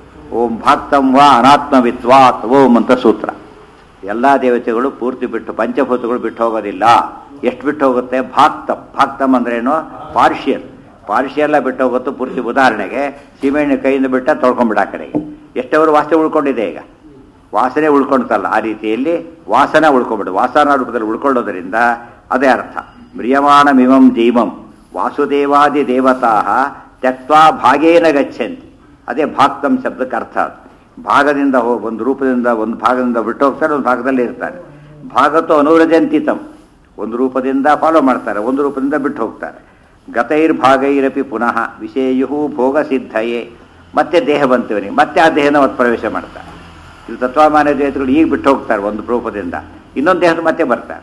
ಓಂ ಭಾಕ್ತಂ ವಾ ಅನಾತ್ಮವಿತ್ವಾತ್ ಓಂ ಅಂತ ಸೂತ್ರ ಎಲ್ಲ ದೇವತೆಗಳು ಪೂರ್ತಿ ಬಿಟ್ಟು ಪಂಚಭೂತಗಳು ಬಿಟ್ಟು ಹೋಗೋದಿಲ್ಲ ಎಷ್ಟು ಬಿಟ್ಟು ಹೋಗುತ್ತೆ ಭಾಕ್ತಂ ಭಾಕ್ತಂ ಅಂದ್ರೇನು ಪಾರ್ಷಿಯಲ್ ಪಾರ್ಷಿಯಲ್ಲ ಬಿಟ್ಟು ಹೋಗುತ್ತೋ ಪೂರ್ತಿ ಉದಾಹರಣೆಗೆ ಸೀಮೆಣ್ಣೆ ಕೈಯಿಂದ ಬಿಟ್ಟ ತೊಳ್ಕೊಂಡ್ಬಿಡ ಆ ಕಡೆಗೆ ಎಷ್ಟವರು ವಾಸನೆ ಉಳ್ಕೊಂಡಿದೆ ಈಗ ವಾಸನೆ ಉಳ್ಕೊಳ್ತಲ್ಲ ಆ ರೀತಿಯಲ್ಲಿ ವಾಸನ ಉಳ್ಕೊಂಬಿಡು ವಾಸನ ರೂಪದಲ್ಲಿ ಉಳ್ಕೊಳ್ಳೋದ್ರಿಂದ ಅದೇ ಅರ್ಥ ಮ್ರಿಯಮಾಣಮಿಮಂ ಜೀವಂ ವಾಸುದೇವಾದಿ ದೇವತಾ ತ್ಯಕ್ವಾ ಭಾಗೇನ ಗಚ್ಚಂತಿ ಅದೇ ಭಾಕ್ತಂ ಶಬ್ದಕ್ಕೆ ಅರ್ಥ ಅದು ಭಾಗದಿಂದ ಹೋ ಒಂದು ರೂಪದಿಂದ ಒಂದು ಭಾಗದಿಂದ ಬಿಟ್ಟು ಹೋಗ್ತಾರೆ ಒಂದು ಭಾಗದಲ್ಲಿ ಇರ್ತಾರೆ ಭಾಗತ್ತು ಅನುರಜಂತಿತಂ ಒಂದು ರೂಪದಿಂದ ಫಾಲೋ ಮಾಡ್ತಾರೆ ಒಂದು ರೂಪದಿಂದ ಬಿಟ್ಟು ಹೋಗ್ತಾರೆ ಗತೈರ್ಭಾಗೈರಪಿ ಪುನಃ ವಿಷೇಯು ಭೋಗ ಸಿದ್ಧಯೇ ಮತ್ತೆ ದೇಹ ಬಂತವನಿಗೆ ಮತ್ತೆ ಆ ದೇಹನ ಅವತ್ತು ಪ್ರವೇಶ ಮಾಡ್ತಾರೆ ಇದು ತತ್ವಮಾನ ದೇಹಗಳು ಈಗ ಬಿಟ್ಟು ಹೋಗ್ತಾರೆ ಒಂದು ರೂಪದಿಂದ ಇನ್ನೊಂದು ದೇಹದ ಮತ್ತೆ ಬರ್ತಾರೆ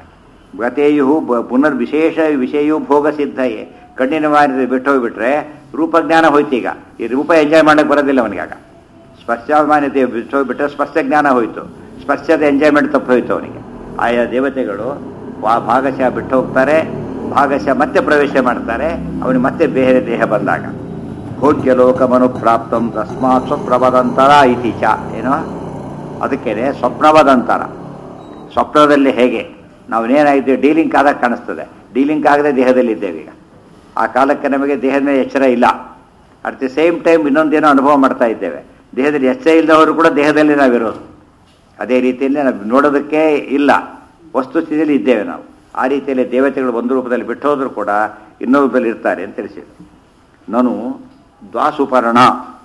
ಗತೇಯು ಬ- ಪುನರ್ ವಿಶೇಷ ವಿಷಯು ಭೋಗ ಸಿದ್ಧಯೇ ಕಣ್ಣಿನ ಮಾರಿ ಬಿಟ್ಟು ಹೋಗ್ಬಿಟ್ರೆ ರೂಪಜ್ಞಾನ ಹೋಯ್ತು ಈಗ ಈ ರೂಪ ಎಂಜಾಯ್ ಮಾಡಕ್ಕೆ ಬರೋದಿಲ್ಲ ಅವನಿಗಾಗ ಸ್ಪರ್ಶಮಾನ್ಯತೆ ಬಿಟ್ಟು ಹೋಗ್ಬಿಟ್ರೆ ಸ್ಪರ್ಶ ಜ್ಞಾನ ಹೋಯ್ತು ಸ್ಪರ್ಶದ ಎಂಜಾಯ್ಮೆಂಟ್ ತಪ್ಪು ಹೋಯ್ತು ಅವನಿಗೆ ಆಯಾ ದೇವತೆಗಳು ವಾ ಭಾಗಶಃ ಬಿಟ್ಟು ಹೋಗ್ತಾರೆ ಭಾಗಶಃ ಮತ್ತೆ ಪ್ರವೇಶ ಮಾಡ್ತಾರೆ ಅವನಿಗೆ ಮತ್ತೆ ಬೇರೆ ದೇಹ ಬಂದಾಗ ಭೋಗ್ಯ ಲೋಕಮನು ಪ್ರಾಪ್ತಂ ತಸ್ಮಾತ್ ಸ್ವಪ್ರವದಂತರ ಇತಿ ಚ ಏನೋ ಅದಕ್ಕೇನೆ ಸ್ವಪ್ನವದಂತರ ಸ್ವಪ್ನದಲ್ಲಿ ಹೇಗೆ ನಾವೇನಾಗಿದ್ದೇವೆ ಡೀಲಿಂಕ್ ಆದಾಗ ಕಾಣಿಸ್ತದೆ ಡೀಲಿಂಕ್ ಆಗದೆ ದೇಹದಲ್ಲಿ ಇದ್ದೇವೆ ಈಗ ಆ ಕಾಲಕ್ಕೆ ನಮಗೆ ದೇಹದ ಮೇಲೆ ಎಚ್ಚರ ಇಲ್ಲ ಅಟ್ ದಿ ಸೇಮ್ ಟೈಮ್ ಇನ್ನೊಂದೇನೋ ಅನುಭವ ಮಾಡ್ತಾ ಇದ್ದೇವೆ ದೇಹದಲ್ಲಿ ಎಚ್ಚರ ಇಲ್ಲದವರು ಕೂಡ ದೇಹದಲ್ಲಿ ನಾವಿರೋದು ಅದೇ ರೀತಿಯಲ್ಲಿ ನಾವು ನೋಡೋದಕ್ಕೆ ಇಲ್ಲ ವಸ್ತುಸ್ಥಿತಿಯಲ್ಲಿ ಇದ್ದೇವೆ ನಾವು ಆ ರೀತಿಯಲ್ಲಿ ದೇವತೆಗಳು ಒಂದು ರೂಪದಲ್ಲಿ ಬಿಟ್ಟು ಹೋದರೂ ಕೂಡ ಇನ್ನೊಂದು ರೂಪದಲ್ಲಿ ಇರ್ತಾರೆ ಅಂತ ತಿಳಿಸಿದರು ನನು ದ್ವಾಸುಪರ್ಣ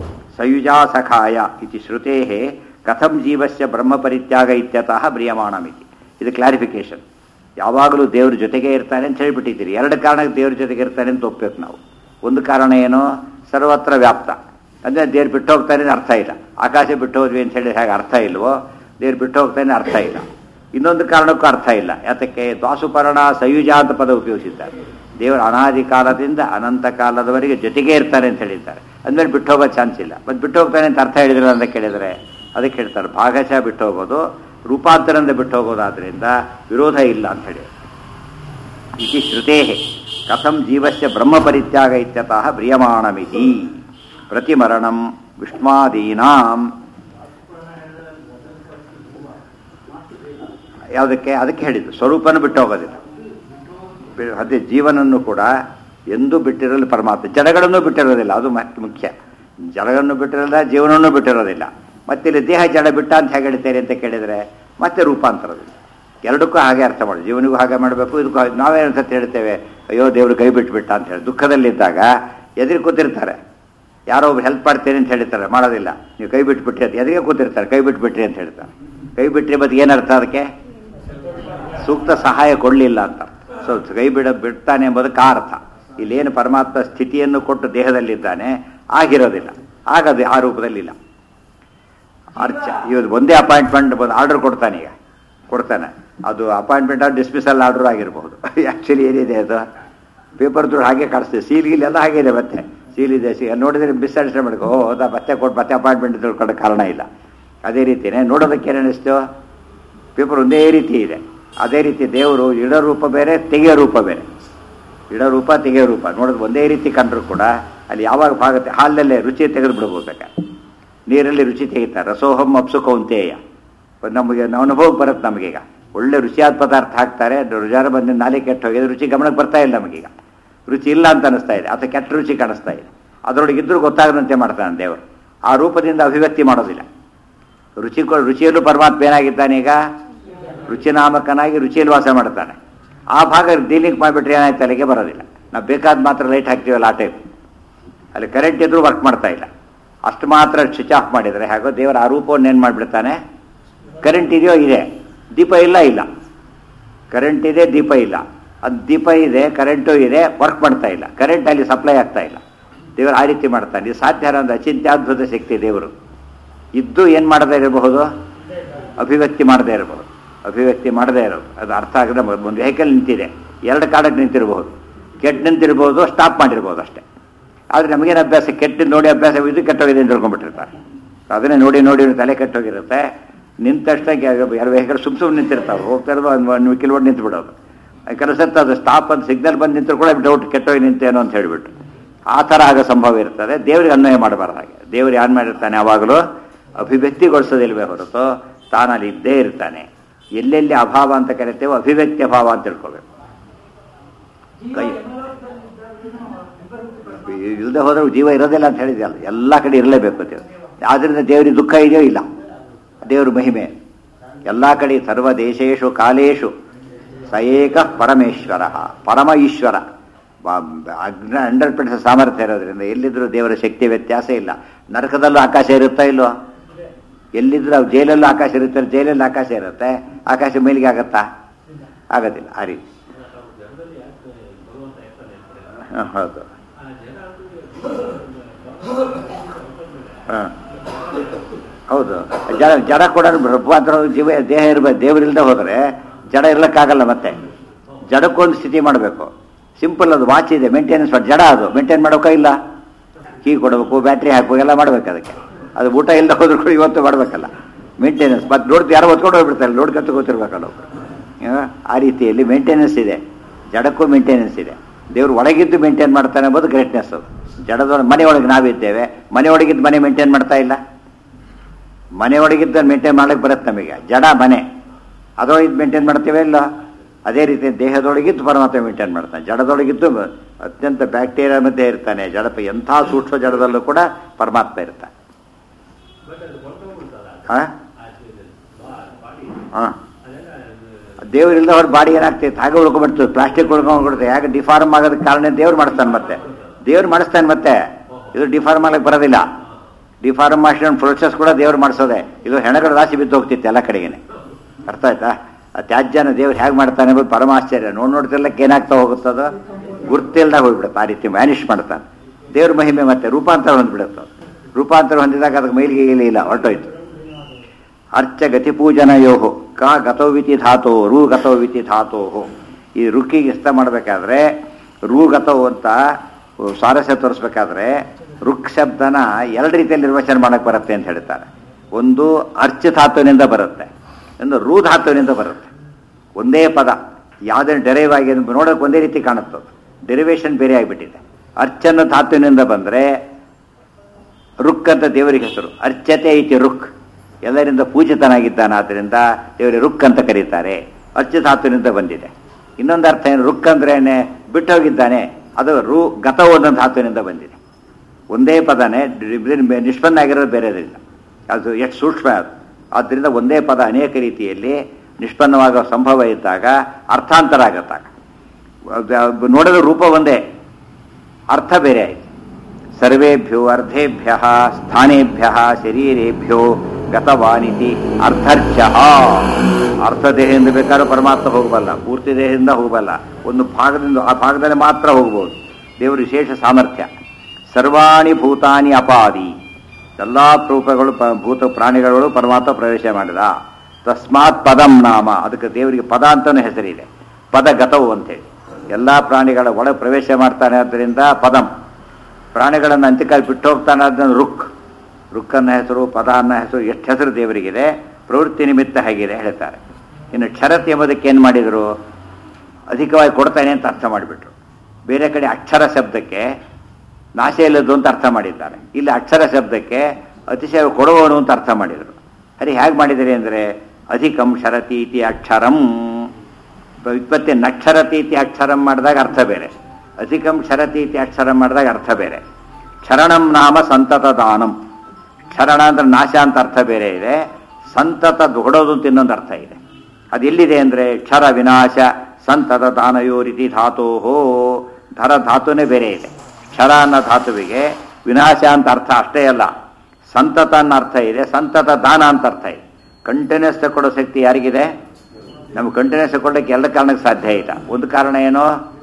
ಸಯುಜಾ ಸಖಾಯ ಇತಿ ಶ್ರುತೇ ಕಥಂ ಜೀವಸ್ಯ ಬ್ರಹ್ಮ ಪರಿತ್ಯಾಗ ಇತ್ಯತಃ ಬ್ರಿಯಮಾಣಮಿತಿ ಇದು ಕ್ಲಾರಿಫಿಕೇಶನ್ ಯಾವಾಗಲೂ ದೇವ್ರ ಜೊತೆಗೆ ಇರ್ತಾನೆ ಅಂತ ಹೇಳಿಬಿಟ್ಟಿದ್ದೀರಿ ಎರಡು ಕಾರಣಕ್ಕೆ ದೇವ್ರ ಜೊತೆಗೆ ಇರ್ತಾನೆ ಅಂತ ಒಪ್ಬೇಕು ನಾವು ಒಂದು ಕಾರಣ ಏನು ಸರ್ವತ್ರ ವ್ಯಾಪ್ತ ಅಂದರೆ ದೇವ್ರು ಬಿಟ್ಟು ಹೋಗ್ತಾನೆ ಅಂತ ಅರ್ಥ ಇಲ್ಲ ಆಕಾಶ ಬಿಟ್ಟು ಹೋದ್ವಿ ಅಂತ ಹೇಳಿ ಹೇಗೆ ಅರ್ಥ ಇಲ್ವೋ ದೇವ್ರು ಬಿಟ್ಟು ಹೋಗ್ತಾನೆ ಅರ್ಥ ಇಲ್ಲ ಇನ್ನೊಂದು ಕಾರಣಕ್ಕೂ ಅರ್ಥ ಇಲ್ಲ ಯಾತಕ್ಕೆ ದ್ವಾಸುಪರ್ಣ ಸಯುಜ ಅಂತ ಪದ ಉಪಯೋಗಿಸಿದ್ದಾರೆ ದೇವರು ಅನಾದಿ ಕಾಲದಿಂದ ಅನಂತ ಕಾಲದವರೆಗೆ ಜೊತೆಗೇ ಇರ್ತಾರೆ ಅಂತ ಹೇಳಿದ್ದಾರೆ ಅಂದಮೇಲೆ ಬಿಟ್ಟು ಹೋಗೋ ಚಾನ್ಸ್ ಇಲ್ಲ ಮತ್ತು ಬಿಟ್ಟು ಹೋಗ್ತಾನೆ ಅಂತ ಅರ್ಥ ಹೇಳಿದ್ರೆ ಅಂತ ಕೇಳಿದರೆ ಅದಕ್ಕೆ ಹೇಳ್ತಾರೆ ಭಾಗಶಃ ಬಿಟ್ಟು ಹೋಗೋದು ರೂಪಾಂತರದಿಂದ ಬಿಟ್ಟು ಹೋಗೋದಾದ್ರಿಂದ ವಿರೋಧ ಇಲ್ಲ ಅಂತ ಹೇಳಿ ಇತಿ ಶ್ರುತೇ ಕಥಂ ಜೀವಸ್ಯ ಬ್ರಹ್ಮಪರಿತ್ಯಾಗ ಇತ್ಯತಃ ಪ್ರಿಯಮಾಣಮಿತಿ ಪ್ರತಿಮರಣಂ ವಿಷ್ಮಾದೀನಾಂ ಯಾವುದಕ್ಕೆ ಅದಕ್ಕೆ ಹೇಳಿದ್ದು ಸ್ವರೂಪನ ಬಿಟ್ಟು ಹೋಗೋದಿಲ್ಲ ಬಿ- ಅದೇ ಜೀವನನ್ನು ಕೂಡ ಎಂದೂ ಬಿಟ್ಟಿರಲು ಪರಮಾತ್ಮ ಜಡಗಳನ್ನು ಬಿಟ್ಟಿರೋದಿಲ್ಲ ಅದು ಮ- ಮುಖ್ಯ ಜಡಗಳನ್ನು ಬಿಟ್ಟಿರೋದಿಲ್ಲ ಜೀವನವನ್ನು ಬಿಟ್ಟಿರೋದಿಲ್ಲ ಮತ್ತೆ ಇಲ್ಲಿ ದೇಹ ಜಡ ಬಿಟ್ಟ ಅಂತ ಹೇಗೆ ಹೇಳ್ತೇನೆ ಅಂತ ಕೇಳಿದರೆ ಮತ್ತೆ ರೂಪಾಂತರದಿಲ್ಲ ಎರಡಕ್ಕೂ ಹಾಗೆ ಅರ್ಥ ಮಾಡಿ ಜೀವನಿಗೂ ಹಾಗೆ ಮಾಡಬೇಕು ಇದಕ್ಕೂ ಹಾಗೆ- ನಾವೇ ಅಂತ ಹೇಳ್ತೇವೆ ಅಯ್ಯೋ ದೇವರು ಕೈ ಬಿಟ್ಬಿಟ್ಟ ಅಂತ ಹೇಳಿ ದುಃಖದಲ್ಲಿದ್ದಾಗ ಎದುರು ಕೂತಿರ್ತಾರೆ ಯಾರೋ ಒಬ್ರು ಹೆಲ್ಪ್ ಮಾಡ್ತೇನೆ ಅಂತ ಹೇಳ್ತಾರೆ ಮಾಡೋದಿಲ್ಲ ನೀವು ಕೈ ಬಿಟ್ಬಿಟ್ರಿ ಅಂತ ಎದುರಿಗೆ ಕೂತಿರ್ತಾರೆ ಕೈ ಬಿಟ್ಬಿಟ್ರಿ ಅಂತ ಹೇಳ್ತಾರೆ ಕೈ ಬಿಟ್ರಿ ಮತ್ತೆ ಏನರ್ಥ ಅದಕ್ಕೆ ಸೂಕ್ತ ಸಹಾಯ ಕೊಡಲಿಲ್ಲ ಅಂತ ಸೊ ಕೈ ಬಿಡ ಬಿಡ್ತಾನೆ ಎಂಬುದಕ್ಕೆ ಆ ಅರ್ಥ ಇಲ್ಲೇನು ಪರಮಾತ್ಮ ಸ್ಥಿತಿಯನ್ನು ಕೊಟ್ಟು ದೇಹದಲ್ಲಿದ್ದಾನೆ ಆಗಿರೋದಿಲ್ಲ ಆಗದು ಆ ರೂಪದಲ್ಲಿಲ್ಲ ಅರ್ಚ ಇವತ್ತು ಒಂದೇ ಅಪಾಯಿಂಟ್ಮೆಂಟ್ ಬಂದು ಆರ್ಡರ್ ಕೊಡ್ತಾನೆ ಈಗ ಕೊಡ್ತಾನೆ ಅದು ಅಪಾಯಿಂಟ್ಮೆಂಟ್ ಆರ್ ಡಿಸ್ಮಿಸಲ್ ಆರ್ಡರ್ ಆಗಿರಬಹುದು ಆ್ಯಕ್ಚುಲಿ ಏನಿದೆ ಅದು ಪೇಪರ್ ತ್ರೂ ಹಾಗೆ ಕಾಣಿಸ್ತದೆ ಸೀಲ್ ಗೀಲ್ ಎಲ್ಲ ಹಾಗೆ ಇದೆ ಮತ್ತೆ ಸೀಲ್ ಇದೆ ಸಿ ನೋಡಿದ್ರೆ ಮಿಸ್ಅಂಡರ್ಸ್ಟ್ಯಾಂಡ್ ಮಾಡ್ಕೋ ಓ ಹೌದಾ ಮತ್ತೆ ಕೊಟ್ಟು ಮತ್ತೆ ಅಪಾಯಿಂಟ್ಮೆಂಟ್ ತಿಳ್ಕೊಳ್ಳೋ ಕಾರಣ ಇಲ್ಲ ಅದೇ ರೀತಿಯೇ ನೋಡೋದಕ್ಕೆ ಏನಿಸ್ತು ಪೇಪರ್ ಒಂದೇ ರೀತಿ ಇದೆ ಅದೇ ರೀತಿ ದೇವರು ಇಡೋ ರೂಪ ಬೇರೆ ತೆಗೆಯೋ ರೂಪ ಬೇರೆ ಇಡೋ ರೂಪ ತೆಗೆಯೋ ರೂಪ ನೋಡೋದು ಒಂದೇ ರೀತಿ ಕಂಡ್ರು ಕೂಡ ಅಲ್ಲಿ ಯಾವಾಗ ಭಾಗತ್ತೆ ಹಾಲಲ್ಲೇ ರುಚಿ ತೆಗೆದು ಬಿಡ್ಬೋದಕ್ಕೆ ನೀರಲ್ಲಿ ರುಚಿ ತೆಗಿತಾರೆ ರಸೋಹಂ ಅಪ್ಸು ಕೌಂತೇಯ ನಮಗೆ ನಾವು ಅನುಭವಕ್ಕೆ ಬರುತ್ತೆ ನಮಗೀಗ ಒಳ್ಳೆ ರುಚಿಯಾದ ಪದಾರ್ಥ ಹಾಕ್ತಾರೆ ರುಜಾರ ಬಂದು ನಾಲೆ ಕೆಟ್ಟು ಹೋಗಿದೆ ರುಚಿ ಗಮನಕ್ಕೆ ಬರ್ತಾ ಇಲ್ಲ ನಮಗೀಗ ರುಚಿ ಇಲ್ಲ ಅಂತ ಅನಿಸ್ತಾ ಇದೆ ಅಥವಾ ಕೆಟ್ಟ ರುಚಿ ಕಾಣಿಸ್ತಾ ಇದೆ ಅದರೊಳಗೆ ಇದ್ರೂ ಗೊತ್ತಾಗದಂತೆ ಮಾಡ್ತಾನೆ ದೇವರು ಆ ರೂಪದಿಂದ ಅಭಿವ್ಯಕ್ತಿ ಮಾಡೋದಿಲ್ಲ ರುಚಿ ಕೊ- ರುಚಿಯಲ್ಲೂ ಪರಮಾತ್ಮ ಏನಾಗಿದ್ದಾನೆ ಈಗ ರುಚಿನಾಮಕನಾಗಿ ರುಚಿಯಲ್ಲಿ ವಾಸ ಮಾಡ್ತಾನೆ ಆ ಭಾಗ ಡೀಲಿಂಗ್ ಮಾಡಿಬಿಟ್ರೆ ಏನಾಯ್ತು ಅಲ್ಲಿಗೆ ಬರೋದಿಲ್ಲ ನಾವು ಬೇಕಾದ ಮಾತ್ರ ಲೈಟ್ ಹಾಕ್ತೀವಲ್ಲ ಆ ಟೈಪ್ ಅಲ್ಲಿ ಕರೆಂಟ್ ಇದ್ರೂ ವರ್ಕ್ ಮಾಡ್ತಾ ಇಲ್ಲ ಅಷ್ಟು ಮಾತ್ರ ಸ್ವಿಚ್ ಆಫ್ ಮಾಡಿದರೆ ಹಾಗೋ ದೇವರ ಆ ರೂಪವನ್ನು ಏನು ಮಾಡಿಬಿಡ್ತಾನೆ ಕರೆಂಟ್ ಇದೆಯೋ ಇದೆ ದೀಪ ಇಲ್ಲ ಇಲ್ಲ ಕರೆಂಟ್ ಇದೆ ದೀಪ ಇಲ್ಲ ಅದು ದೀಪ ಇದೆ ಕರೆಂಟು ಇದೆ ವರ್ಕ್ ಮಾಡ್ತಾ ಇಲ್ಲ ಕರೆಂಟ್ ಅಲ್ಲಿ ಸಪ್ಲೈ ಆಗ್ತಾ ಇಲ್ಲ ದೇವರು ಆ ರೀತಿ ಮಾಡ್ತಾನೆ ಇದು ಸಾಧ್ಯ ಒಂದು ಅಚಿಂತ್ಯಾದ್ಭುತ ಶಕ್ತಿ ದೇವರು ಇದ್ದು ಏನು ಮಾಡದೇ ಇರಬಹುದು ಅಭಿವ್ಯಕ್ತಿ ಮಾಡದೇ ಇರಬಹುದು ಅಭಿವ್ಯಕ್ತಿ ಮಾಡದೇ ಇರೋದು ಅದು ಅರ್ಥ ಆಗದೆ ಒಂದು ವೆಹಿಕಲ್ ನಿಂತಿದೆ ಎರಡು ಕಾಡಕ್ಕೆ ನಿಂತಿರಬಹುದು ಕೆಟ್ಟು ನಿಂತಿರ್ಬೋದು ಸ್ಟಾಪ್ ಮಾಡಿರ್ಬೋದು ಅಷ್ಟೇ ಆದರೆ ನಮಗೇನು ಅಭ್ಯಾಸ ಕೆಟ್ಟು ನೋಡಿ ಅಭ್ಯಾಸ ಇದು ಕೆಟ್ಟೋಗಿದೆ ಅಂತ ತಿಳ್ಕೊಂಡ್ಬಿಟ್ಟಿರ್ತಾರೆ ಅದನ್ನೇ ನೋಡಿ ನೋಡಿ ತಲೆ ಕೆಟ್ಟೋಗಿರುತ್ತೆ ನಿಂತ ತಕ್ಷಣ ಎರಡು ವೆಹಿಕಲ್ ಸುಮ್ ಸುಮ್ಮನೆ ನಿಂತಿರ್ತಾವೆ ಹೋಗ್ತಾ ಇರೋದು ಒಂದು ಒಂದು ಕಿಲೋಮೀಟರ್ ನಿಂತು ಬಿಡೋದು ಕೆಲಸತ್ತೆ ಅದು ಸ್ಟಾಪ್ ಅಂತ ಸಿಗ್ನಲ್ ಬಂದು ನಿಂತರು ಕೂಡ ಡೌಟ್ ಕೆಟ್ಟೋಗಿ ನಿಂತೇನೋ ಅಂತ ಹೇಳಿಬಿಟ್ಟು ಆ ಥರ ಆಗೋ ಸಂಭವ ಇರ್ತದೆ ದೇವರಿಗೆ ಅನ್ವಯ ಮಾಡಬಾರ್ದು ಹಾಗೆ ದೇವರು ಏನು ಮಾಡಿರ್ತಾನೆ ಯಾವಾಗಲೂ ಅಭಿವ್ಯಕ್ತಿಗೊಳಿಸೋದಿಲ್ವೇ ಹೊರತು ತಾನಲ್ಲಿ ಇದ್ದೇ ಇರ್ತಾನೆ ಎಲ್ಲೆಲ್ಲಿ ಅಭಾವ ಅಂತ ಕರಿತೇವೋ ಅಭಿವ್ಯಕ್ತಿ ಅಭಾವ ಅಂತ ತಿಳ್ಕೋಬೇಕು ಕೈ ಇಲ್ಲದೆ ಹೋದ್ರೆ ಜೀವ ಇರೋದಿಲ್ಲ ಅಂತ ಹೇಳಿದ್ಯಲ್ಲ ಎಲ್ಲ ಕಡೆ ಇರಲೇಬೇಕು ದೇವರು ಆದ್ರಿಂದ ದೇವರಿಗೆ ದುಃಖ ಇದೆಯೋ ಇಲ್ಲ ದೇವರು ಮಹಿಮೆ ಎಲ್ಲ ಕಡೆ ಸರ್ವ ದೇಶೇಶು ಕಾಲೇಶು ಸಏಕ ಪರಮೇಶ್ವರ ಪರಮ ಈಶ್ವರ ಅಗ್ನ ಹಂಡ್ರೆಡ್ ಪರ್ಸೆಂಟ್ ಸಾಮರ್ಥ್ಯ ಇರೋದ್ರಿಂದ ಎಲ್ಲಿದ್ರೂ ದೇವರ ಶಕ್ತಿ ವ್ಯತ್ಯಾಸ ಇಲ್ಲ ನರಕದಲ್ಲೂ ಆಕಾಶ ಇರುತ್ತಾ ಇಲ್ವೋ ಎಲ್ಲಿದ್ರೂ ಅವು ಜೈಲಲ್ಲೂ ಆಕಾಶ ಇರುತ್ತೆ ಜೈಲಲ್ಲಿ ಆಕಾಶ ಇರುತ್ತೆ ಆಕಾಶ ಮೇಲಿಗೆ ಆಗತ್ತಾ ಆಗೋದಿಲ್ಲ ಆ ರೀತಿ ಹ, ಹೌದು ಹಾಂ ಹೌದು ಜಡ ಜಡ ಕೂಡ ರೂಪಾಂತರ ಜೀವ ದೇಹ ಇರ್ಬೇಕು ದೇವರಿಲ್ಲದೆ ಹೋದರೆ ಜಡ ಇರ್ಲಿಕ್ಕಾಗಲ್ಲ ಮತ್ತೆ ಜಡಕ್ಕೊಂದು ಸ್ಥಿತಿ ಮಾಡಬೇಕು ಸಿಂಪಲ್ ಅದು ವಾಚ್ ಇದೆ ಮೇಂಟೆನೆನ್ಸ್ ಮಾಡಿ ಜಡ ಅದು ಮೇಂಟೈನ್ ಮಾಡೋಕೆ ಇಲ್ಲ ಕೀ ಕೊಡಬೇಕು ಬ್ಯಾಟ್ರಿ ಹಾಕ್ಬೇಕು ಎಲ್ಲ ಮಾಡ್ಬೇಕು ಅದಕ್ಕೆ ಅದು ಊಟ ಇಲ್ಲದೆ ಹೋದ್ರು ಕೂಡ ಇವತ್ತು ಮಾಡಬೇಕಲ್ಲ ಮೇಂಟೆನೆನ್ಸ್ ಮತ್ತೆ ನೋಡ್ತು ಯಾರೋ ಹೊತ್ಕೊಂಡು ಹೋಗ್ಬಿಡ್ತಾರೆ ನೋಡ್ಕೊಂತ ಕೂತಿರ್ಬೇಕಲ್ಲ ಒಬ್ರು. ಆ, ಆ ರೀತಿಯಲ್ಲಿ ಮೇಂಟೆನೆನ್ಸ್ ಇದೆ ಜಡಕ್ಕೂ ಮೇಂಟೆನೆನ್ಸ್ ಇದೆ ದೇವರು ಒಳಗಿದ್ದು ಮೇಂಟೈನ್ ಮಾಡ್ತಾನೆ ಎಂಬುದು ಗ್ರೇಟ್ನೆಸ್ ಅದು ಜಡದೊಳಗೆ ಮನೆ ಒಳಗೆ ನಾವಿದ್ದೇವೆ ಮನೆ ಒಳಗಿದ್ದು ಮನೆ ಮೇಂಟೈನ್ ಮಾಡ್ತಾ ಇಲ್ಲ ಮನೆ ಒಳಗಿದ್ದ ಮೇಂಟೈನ್ ಮಾಡಕ್ಕೆ ಬರುತ್ತೆ ನಮಗೆ ಜಡ ಮನೆ ಅದರೊಳಗಿದ್ದು ಮೇಂಟೈನ್ ಮಾಡ್ತೇವೆ ಇಲ್ಲ ಅದೇ ರೀತಿ ದೇಹದೊಳಗಿದ್ದು ಪರಮಾತ್ಮ ಮೇಂಟೈನ್ ಮಾಡ್ತಾನೆ ಜಡದೊಳಗಿದ್ದು ಅತ್ಯಂತ ಬ್ಯಾಕ್ಟೀರಿಯಾ ಮಧ್ಯೆ ಇರ್ತಾನೆ ಜಡಪ ಎಂಥ ಸೂಕ್ಷ್ಮ ಜಡದಲ್ಲೂ ಕೂಡ ಪರಮಾತ್ಮ ಇರ್ತಾನೆ ಹಾಂ ಹಾಂ ದೇವರಿಲ್ಲದ ಅವ್ರ ಬಾಡಿ ಏನಾಗ್ತೈತೆ ಹಾಗೆ ಉಳ್ಕೊಂಡ್ಬಿಡ್ತದೆ ಪ್ಲಾಸ್ಟಿಕ್ ಉಳ್ಕೊಂಡ್ಬಿಡುತ್ತೆ ಯಾಕೆ ಡಿಫಾರ್ಮ್ ಆಗೋದಕ್ಕೆ ಕಾರಣ ದೇವ್ರು ಮಾಡಿಸ್ತಾನೆ ಮತ್ತೆ ದೇವ್ರು ಮಾಡಿಸ್ತಾನೆ ಮತ್ತೆ ಇದು ಡಿಫಾರ್ಮ್ ಆಗಕ್ಕೆ ಬರೋದಿಲ್ಲ ಡಿಫಾರ್ಮೇಷನ್ ಪ್ರೊಸೆಸ್ ಕೂಡ ದೇವ್ರು ಮಾಡಿಸೋದೆ ಇದು ಹೆಣಗಳ ರಾಶಿ ಬಿದ್ದು ಹೋಗ್ತಿತ್ತು ಎಲ್ಲ ಕಡೆಗೇನೆ ಅರ್ಥ ಆಯ್ತಾ ಆ ತ್ಯಾಜ್ಯನ ದೇವ್ರು ಹೇಗೆ ಮಾಡ್ತಾನೆ ಎಂಬುದು ಪರಮಾಶ್ಚರ್ಯ ನೋಡ್ ನೋಡ್ತಿರ್ಲಕ್ಕೆ ಏನಾಗ್ತಾ ಹೋಗುತ್ತದೋ ಗುರ್ತಿಲ್ದಾಗ ಹೋಗ್ಬಿಡುತ್ತೆ ಆ ರೀತಿ ಮ್ಯಾನಿಷ್ ಮಾಡ್ತಾನೆ ದೇವ್ರ ಮಹಿಮೆ ಮತ್ತೆ ರೂಪಾಂತರ ಹೊಂದ್ಬಿಡುತ್ತೆ ಅದು. ರೂಪಾಂತರ ಹೊಂದಿದಾಗ ಅದಕ್ಕೆ ಮೈಲಿಗೆ ಗೀಲಿ ಇಲ್ಲ ಹೊರಟೋಯ್ತು ಅರ್ಚ ಗತಿ ಪೂಜನಯೋ ಕ ಗತೋವಿತಿ ಧಾತೋ ರೂ ಗತೋವಿತಿ ಧಾತೋ ಈ ರುಕ್ಕಿಗೆ ಇಷ್ಟ ಮಾಡಬೇಕಾದ್ರೆ ರೂ ಗತವು ಅಂತ ಸ್ವಾರಸ್ಯ ತೋರಿಸ್ಬೇಕಾದ್ರೆ ರುಕ್ ಶಬ್ದನ ಎರಡು ರೀತಿಯಲ್ಲಿ ನಿರ್ವಚನ ಮಾಡಕ್ಕೆ ಬರುತ್ತೆ ಅಂತ ಹೇಳ್ತಾರೆ ಒಂದು ಅರ್ಚ ಧಾತುವಿನಿಂದ ಬರುತ್ತೆ ಒಂದು ರೂ ಧಾತುವಿನಿಂದ ಬರುತ್ತೆ ಒಂದೇ ಪದ ಯಾವುದೇ ಡೆರೈವ್ ಆಗಿ ಅಂತ ನೋಡೋಕೆ ಒಂದೇ ರೀತಿ ಕಾಣುತ್ತೆ ಡೆರಿವೇಶನ್ ಬೇರೆ ಆಗಿಬಿಟ್ಟಿದೆ ಅರ್ಚನ ಧಾತುವಿನಿಂದ ಬಂದರೆ ರುಕ್ ಅಂತ ದೇವರಿಗೆ ಹೆಸರು ಅರ್ಚತೆ ಐತಿ ರುಕ್ ಎಲ್ಲರಿಂದ ಪೂಜಿತನಾಗಿದ್ದಾನೆ ಆದ್ದರಿಂದ ದೇವರಿಗೆ ರುಕ್ ಅಂತ ಕರೀತಾರೆ ಅರ್ಚ ಧಾತುವಿನಿಂದ ಬಂದಿದೆ ಇನ್ನೊಂದು ಅರ್ಥ ಏನು ರುಕ್ ಅಂದ್ರೇನೆ ಬಿಟ್ಟು ಹೋಗಿದ್ದಾನೆ ಅದು ರು ಗತವು ಅನ್ನೋ ಧಾತುವಿನಿಂದ ಬಂದಿದೆ ಒಂದೇ ಪದನೇ ಡಿ- ನಿಷ್ಪನ್ನ ಆಗಿರೋದು ಬೇರೆದಿಲ್ಲ ಅದು ಎಷ್ಟು ಸೂಕ್ಷ್ಮ ಅದು ಆದ್ದರಿಂದ ಒಂದೇ ಪದ ಅನೇಕ ರೀತಿಯಲ್ಲಿ ನಿಷ್ಪನ್ನವಾಗೋ ಸಂಭವ ಇದ್ದಾಗ ಅರ್ಥಾಂತರ ಆಗತ್ತಾಗ ಅದು ನೋಡಲು ರೂಪ ಒಂದೇ ಅರ್ಥ ಬೇರೆ ಆಯಿತು ಸರ್ವೇಭ್ಯೋ ಅರ್ಧೇಭ್ಯ ಸ್ಥಾನೇಭ್ಯ ಶರೀರೇಭ್ಯೋ ಗತವಾನಿತಿ ಅರ್ಥರ್ಚ ಅರ್ಧ ದೇಹದಿಂದ ಬೇಕಾದ್ರೂ ಪರಮಾತ್ಮ ಹೋಗಬಲ್ಲ ಪೂರ್ತಿ ದೇಹದಿಂದ ಹೋಗಬಲ್ಲ ಒಂದು ಭಾಗದಿಂದ ಆ ಭಾಗದಲ್ಲಿ ಮಾತ್ರ ಹೋಗ್ಬೋದು ದೇವರು ವಿಶೇಷ ಸಾಮರ್ಥ್ಯ ಸರ್ವಾಣಿ ಭೂತಾನಿ ಅಪಾದಿ ಎಲ್ಲ ರೂಪಗಳು ಪ- ಭೂತ ಪ್ರಾಣಿಗಳು ಪರಮಾತ್ಮ ಪ್ರವೇಶ ಮಾಡಿದ ತಸ್ಮಾತ್ ಪದಂ ನಾಮ ಅದಕ್ಕೆ ದೇವರಿಗೆ ಪದ ಅಂತಲೂ ಹೆಸರಿದೆ ಪದ ಗತವು ಅಂತೇಳಿ ಎಲ್ಲ ಪ್ರಾಣಿಗಳ ಒಳ ಪ್ರವೇಶ ಮಾಡ್ತಾನೆ ಆದ್ದರಿಂದ ಪದಂ ಪ್ರಾಣಿಗಳನ್ನು ಅಂತ್ಯಕಾಲ ಬಿಟ್ಟು ಹೋಗ್ತಾನೆ ಅದನ್ನು ರುಕ್ ರುಕ್ ಅನ್ನೋ ಹೆಸರು ಪದ ಅನ್ನೋ ಹೆಸರು ಎಷ್ಟು ಹೆಸರು ದೇವರಿಗಿದೆ ಪ್ರವೃತ್ತಿ ನಿಮಿತ್ತ ಹೇಗಿದೆ ಹೇಳ್ತಾರೆ ಇನ್ನು ಕ್ಷರತ್ ಎಂಬುದಕ್ಕೆ ಏನು ಮಾಡಿದರು ಅಧಿಕವಾಗಿ ಕೊಡ್ತಾನೆ ಅಂತ ಅರ್ಥ ಮಾಡಿಬಿಟ್ರು ಬೇರೆ ಕಡೆ ಅಕ್ಷರ ಶಬ್ದಕ್ಕೆ ನಾಶ ಇಲ್ಲದ್ದು ಅಂತ ಅರ್ಥ ಮಾಡಿದ್ದಾರೆ ಇಲ್ಲಿ ಅಕ್ಷರ ಶಬ್ದಕ್ಕೆ ಅತಿಶಯ ಕೊಡುವವನು ಅಂತ ಅರ್ಥ ಮಾಡಿದರು ಅರೆ ಹೇಗೆ ಮಾಡಿದರೆ ಅಂದರೆ ಅಧಿಕಂ ಶರತೀತಿ ಅಕ್ಷರಂ ವ್ಯುತ್ಪತ್ತಿ ನಕ್ಷರತೀತಿ ಅಕ್ಷರಂ ಮಾಡಿದಾಗ ಅರ್ಥ ಬೇರೆ ಅಧಿಕಂ ಶರತೀತಿ ಅಕ್ಷರಂ ಮಾಡಿದಾಗ ಅರ್ಥ ಬೇರೆ ಕ್ಷರಣಂ ನಾಮ ಸಂತತ ದಾನಂ ಕ್ಷರಣ ಅಂದ್ರೆ ನಾಶ ಅಂತ ಅರ್ಥ ಬೇರೆ ಇದೆ ಸಂತತ ದೊಡೋದು ಅಂತ ಇನ್ನೊಂದು ಅರ್ಥ ಇದೆ ಅದು ಎಲ್ಲಿದೆ ಅಂದರೆ ಕ್ಷರ ವಿನಾಶ ಸಂತತ ದಾನಯೋ ರೀತಿ ಧಾತೋಹೋ ಧರ ಧಾತುನೇ ಬೇರೆ ಇದೆ ಕ್ಷರ ಅನ್ನೋ ಧಾತುವಿಗೆ ವಿನಾಶ ಅಂತ ಅರ್ಥ ಅಷ್ಟೇ ಅಲ್ಲ ಸಂತತ ಅನ್ನೋ ಅರ್ಥ ಇದೆ ಸಂತತ ದಾನ ಅಂತ ಅರ್ಥ ಇದೆ ಕಂಟಿನ್ಯೂಸ್ ಕೊಡೋ ಶಕ್ತಿ ಯಾರಿಗಿದೆ ನಮ್ಗೆ ಕಂಟಿನ್ಯೂಸ್ ಕೊಡೋಕ್ಕೆ ಎಲ್ಲ ಕಾರಣಕ್ಕೆ ಸಾಧ್ಯ ಇಲ್ಲ ಒಂದು ಕಾರಣ ಏನೋ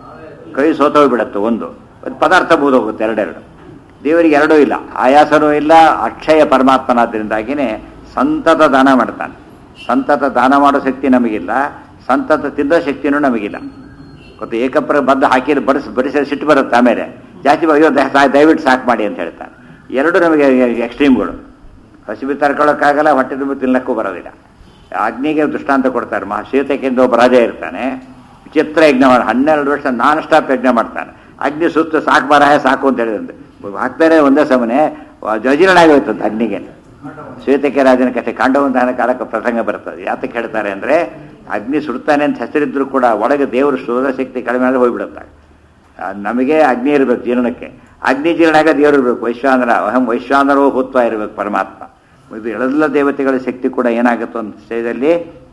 ಕೈ ಸೋತೋಗ್ಬಿಡತ್ತೆ ಒಂದು ಒಂದು ಪದಾರ್ಥ ಹೋಗುತ್ತೆ ಎರಡೆರಡು ದೇವರಿಗೆ ಎರಡೂ ಇಲ್ಲ ಆಯಾಸನೂ ಇಲ್ಲ ಅಕ್ಷಯ ಪರಮಾತ್ಮನಾದ್ದರಿಂದಾಗಿನೇ ಸಂತತ ದಾನ ಮಾಡ್ತಾನೆ ಸಂತತ ದಾನ ಮಾಡೋ ಶಕ್ತಿ ನಮಗಿಲ್ಲ ಸಂತತ ತಿದ್ದೋ ಶಕ್ತಿನೂ ನಮಗಿಲ್ಲ ಗೊತ್ತು ಏಕಪ್ರ ಬದ್ದು ಹಾಕಿ ಬಡಿಸ್ ಬಡಿಸಿದ್ರೆ ಸಿಟ್ಟು ಬರುತ್ತೆ ಆಮೇಲೆ ಜಾಸ್ತಿ ಅಯ್ಯೋ ದಯ- ಸಾ- ದಯವಿಟ್ಟು ಸಾಕು ಮಾಡಿ ಅಂತ ಹೇಳ್ತಾನೆ ಎರಡು ನಮಗೆ ಎಕ್ಸ್ಟ್ರೀಮ್ಗಳು ಹಸಿಬಿ ತರ್ಕೊಳ್ಳೋಕ್ಕಾಗಲ್ಲ ಹೊಟ್ಟೆ ತುಂಬ ತಿನ್ನಕ್ಕೂ ಬರೋದಿಲ್ಲ ಅಗ್ನಿಗೆ ದೃಷ್ಟಾಂತ ಕೊಡ್ತಾರೆ ಮಹಾ ಶ್ವೇತಕ್ಕೆಂದು ಒಬ್ಬ ರಾಜ ಇರ್ತಾನೆ ವಿಚಿತ್ರ ಯಜ್ಞ ಮಾಡಿ ಹನ್ನೆರಡು ವರ್ಷ ನಾನ್ ಸ್ಟಾಪ್ ಯಜ್ಞ ಮಾಡ್ತಾನೆ ಅಗ್ನಿ ಸುತ್ತ ಸಾಕು ಬರಹ ಸಾಕು ಅಂತ ಹೇಳಿದಂತೆ ಹಾಕ್ತಾರೆ ಒಂದೇ ಸಮನೆ ಜಜೀರ್ಣ ಆಗೋಯ್ತಂತೆ ಅಗ್ನಿಗೆ ಶ್ವೇತಕ್ಕೆ ರಾಜನ ಕಥೆ ಕಾಂಡವಂತಹನ ಕಾಲಕ್ಕೆ ಪ್ರಸಂಗ ಬರ್ತದೆ ಯಾತಕ್ಕೆ ಹೇಳ್ತಾರೆ ಅಂದರೆ ಅಗ್ನಿ ಸುಡ್ತಾನೆ ಅಂತ ಹೆಸರಿದ್ರು ಕೂಡ ಒಳಗೆ ದೇವರು ಸೂರ್ಯ ಶಕ್ತಿ ಕಡಿಮೆ ಆದರೆ ಹೋಗ್ಬಿಡುತ್ತೆ ಆ, ನಮಗೆ ಅಗ್ನಿ ಇರಬೇಕು ಜೀರ್ಣಕ್ಕೆ ಅಗ್ನಿ ಜೀರ್ಣ ಆಗ ದೇವರು ಇರಬೇಕು ವೈಶ್ವಾನರ ಅಹಂ ವೈಶ್ವಾನರೋ ಭೂತ್ವ ಇರಬೇಕು ಪರಮಾತ್ಮ ಇದು ಎಲ್ಲ ದೇವತೆಗಳ ಶಕ್ತಿ ಕೂಡ ಏನಾಗುತ್ತೆ ಒಂದು ಸ್ಟೇಜಲ್ಲಿ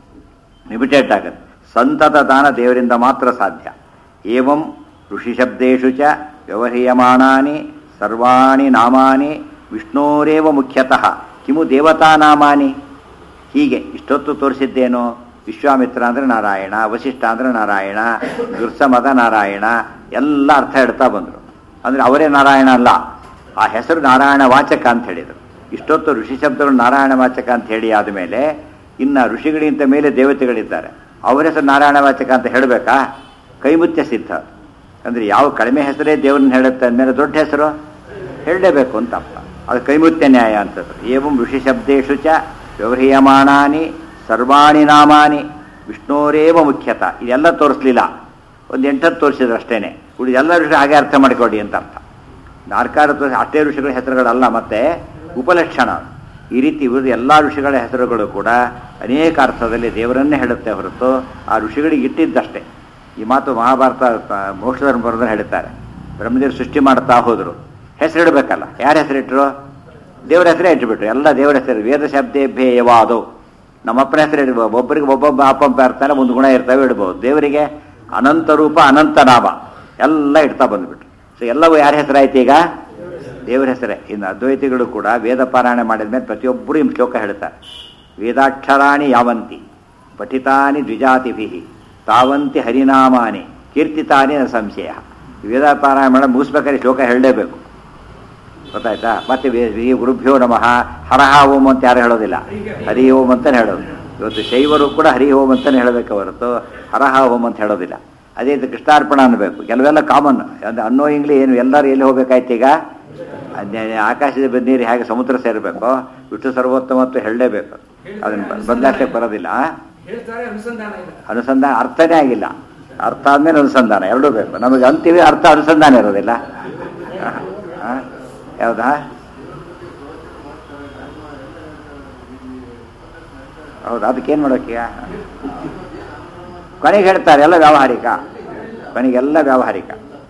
ಲಿಮಿಟೆಡ್ ಆಗುತ್ತೆ ಸಂತತ ದಾನ ದೇವರಿಂದ ಮಾತ್ರ ಸಾಧ್ಯ ಏವಂ ಋಷಿಶಬ್ದೇಶು ಚ ವ್ಯವಹ್ರಿಯಮಾಣಾನಿ ಸರ್ವಾಣಿ ನಾಮಾನಿ ವಿಷ್ಣೋರೇವ ಮುಖ್ಯತಃ ಕಿಮು ದೇವತಾನಾಮಾನಿ ಹೀಗೆ ಇಷ್ಟೊತ್ತು ತೋರಿಸಿದ್ದೇನು ವಿಶ್ವಾಮಿತ್ರ ಅಂದರೆ ನಾರಾಯಣ ವಸಿಷ್ಠ ಅಂದರೆ ನಾರಾಯಣ ದುರ್ಸಮದ ನಾರಾಯಣ ಎಲ್ಲ ಅರ್ಥ ಇಡ್ತಾ ಬಂದರು ಅಂದರೆ ಅವರೇ ನಾರಾಯಣ ಅಲ್ಲ ಆ ಹೆಸರು ನಾರಾಯಣ ವಾಚಕ ಅಂತ ಹೇಳಿದರು ಇಷ್ಟೊತ್ತು ಋಷಿ ಶಬ್ದಗಳು ನಾರಾಯಣ ವಾಚಕ ಅಂತ ಹೇಳಿ ಆದಮೇಲೆ ಇನ್ನು ಋಷಿಗಳಿಗಿಂತ ಮೇಲೆ ದೇವತೆಗಳಿದ್ದಾರೆ ಅವರ ಹೆಸರು ನಾರಾಯಣ ವಾಚಕ ಅಂತ ಹೇಳಬೇಕಾ ಕೈಮುತ್ಯ ಸಿದ್ಧ ಅಂದರೆ ಯಾವ ಕಡಿಮೆ ಹೆಸರೇ ದೇವ್ರನ್ನ ಹೇಳುತ್ತೆ ಅಂದಮೇಲೆ ದೊಡ್ಡ ಹೆಸರು ಹೇಳಲೇಬೇಕು ಅಂತ ಅರ್ಥ ಅದು ಕೈಮುತ್ಯ ನ್ಯಾಯ ಅಂತದ್ದು ಏವಂ ಋಷಿ ಶಬ್ದೇಶು ಚ ವ್ಯವಹ್ರಿಯಮಾಣಾನಿ ಸರ್ವಾಣಿ ನಾಮಾನಿ ವಿಷ್ಣೋರೇವ ಮುಖ್ಯತ ಇದೆಲ್ಲ ತೋರಿಸ್ಲಿಲ್ಲ ಒಂದು ಎಂಟತ್ತು ತೋರಿಸಿದ್ರು ಅಷ್ಟೇನೆ ಉಳಿದ ಎಲ್ಲ ಋಷಿ ಹಾಗೆ ಅರ್ಥ ಮಾಡಿಕೊಡಿ ಅಂತ ಅರ್ಥ ನಾಲ್ಕಾರು ತೋರಿಸಿ ಅಷ್ಟೇ ಋಷಿಗಳ ಹೆಸರುಗಳಲ್ಲ ಮತ್ತೆ ಉಪಲಕ್ಷಣ ಈ ರೀತಿ ಇವರು ಎಲ್ಲ ಋಷಿಗಳ ಹೆಸರುಗಳು ಕೂಡ ಅನೇಕ ಅರ್ಥದಲ್ಲಿ ದೇವರನ್ನೇ ಹೇಳುತ್ತೆ ಹೊರತು ಆ ಋಷಿಗಳಿಗೆ ಇಟ್ಟಿದ್ದಷ್ಟೇ ಈ ಮಾತು ಮಹಾಭಾರತ ಮೋಕ್ಷಧರ್ಮ ಬರೋದನ್ನು ಹೇಳ್ತಾರೆ ಬ್ರಹ್ಮದೇವರು ಸೃಷ್ಟಿ ಮಾಡ್ತಾ ಹೋದರು ಹೆಸರಿಡಬೇಕಲ್ಲ ಯಾರ ಹೆಸರಿಟ್ರು ದೇವರ ಹೆಸರೇ ಇಟ್ಬಿಟ್ರು ಎಲ್ಲ ದೇವರ ಹೆಸರು ವೇದ ಶಬ್ದೇಭ್ಯೇ ಯವಾದು ನಮ್ಮಪ್ಪನ ಹೆಸರು ಇಡ್ಬೋದು ಒಬ್ಬರಿಗೆ ಒಬ್ಬೊಬ್ಬ ಅಪ್ಪಂಪ ಇರ್ತಾನೆ ಒಂದು ಗುಣ ಇರ್ತವೆ ಇಡ್ಬೋದು ದೇವರಿಗೆ ಅನಂತ ರೂಪ ಅನಂತ ನಾಮ ಎಲ್ಲ ಇಡ್ತಾ ಬಂದ್ಬಿಟ್ರು ಸೊ ಎಲ್ಲವೂ ಯಾರ ಹೆಸರಾಯ್ತು ಈಗ ದೇವರ ಹೆಸರೇ ಇನ್ನು ಅದ್ವೈತಿಗಳು ಕೂಡ ವೇದ ಪಾರಾಯಣ ಮಾಡಿದ ಮೇಲೆ ಪ್ರತಿಯೊಬ್ಬರು ಈ ಶ್ಲೋಕ ಹೇಳ್ತಾರೆ ವೇದಾಕ್ಷರಾಣಿ ಯಾವಂತಿ ಪಠಿತಾನಿ ದ್ವಿಜಾತಿಭಿ ತಾವಂತಿ ಹರಿನಾಮಾನಿ ಕೀರ್ತಿತಾನಿ ನ ಸಂಶಯ ವೇದ ಪಾರಾಯಣ ಮಾಡಿ ಮುಗಿಸ್ಬೇಕಾದ್ರೆ ಶ್ಲೋಕ ಹೇಳಲೇಬೇಕು ಗೊತ್ತಾಯ್ತಾ ಮತ್ತೆ ವೇ- ವಿ ಗುರುಭ್ಯೋ ನಮಃ ಹರಹ ಓಂ ಅಂತ ಯಾರು ಹೇಳೋದಿಲ್ಲ ಹರಿ ಓಂ ಅಂತಾನೆ ಹೇಳೋದು ಇವತ್ತು ಶೈವರು ಕೂಡ ಹರಿ ಓಂ ಅಂತಾನೆ ಹೇಳಬೇಕು ಹೊರತು ಹರಹ ಓಂ ಅಂತ ಹೇಳೋದಿಲ್ಲ ಅದೇ ರೀತಿ ಕೃಷ್ಣಾರ್ಪಣ ಅನ್ನಬೇಕು ಕೆಲವೆಲ್ಲ ಕಾಮನ್ ಅಂದ್ರೆ ಅನ್ನೋ ಇಂಗ್ಲಿ ಏನು ಎಲ್ಲರೂ ಎಲ್ಲಿ ಹೋಗ್ಬೇಕಾಯ್ತು ಈಗ ಅದ್ನ- ಆಕಾಶದ ಬಂದ ನೀರು ಹೇಗೆ ಸಮುದ್ರ ಸೇರಬೇಕು ವಿಷ್ಣು ಸರ್ವೋತ್ತಮತ್ವ ಹೇಳಲೇಬೇಕು ಅದನ್ನು ಬದಲಾಯಿಸಕ್ಕೆ ಬರೋದಿಲ್ಲ ಹೇಳ್ತಾರೆ ಅನುಸಂಧಾನ ಇಲ್ಲ ಅನುಸಂಧಾನ ಅರ್ಥನೇ ಆಗಿಲ್ಲ ಅರ್ಥ ಆದ್ಮೇಲೆ ಅನುಸಂಧಾನ ಎರಡೂ ಬೇಕು ನಮಗೆ ಅಂತೀವಿ ಅರ್ಥ ಅನುಸಂಧಾನ ಇರೋದಿಲ್ಲ ಆ, ಆ, ಯಾವ್ದಾ ಹೌದು ಅದಕ್ಕೇನು ಮಾಡೋಕ್ಕೀಗ ಕೊನೆಗೆ ಹೇಳ್ತಾರೆ ಎಲ್ಲ ವ್ಯಾವಹಾರಿಕ ಕೊನೆಗೆಲ್ಲ ವ್ಯಾವಹಾರಿಕ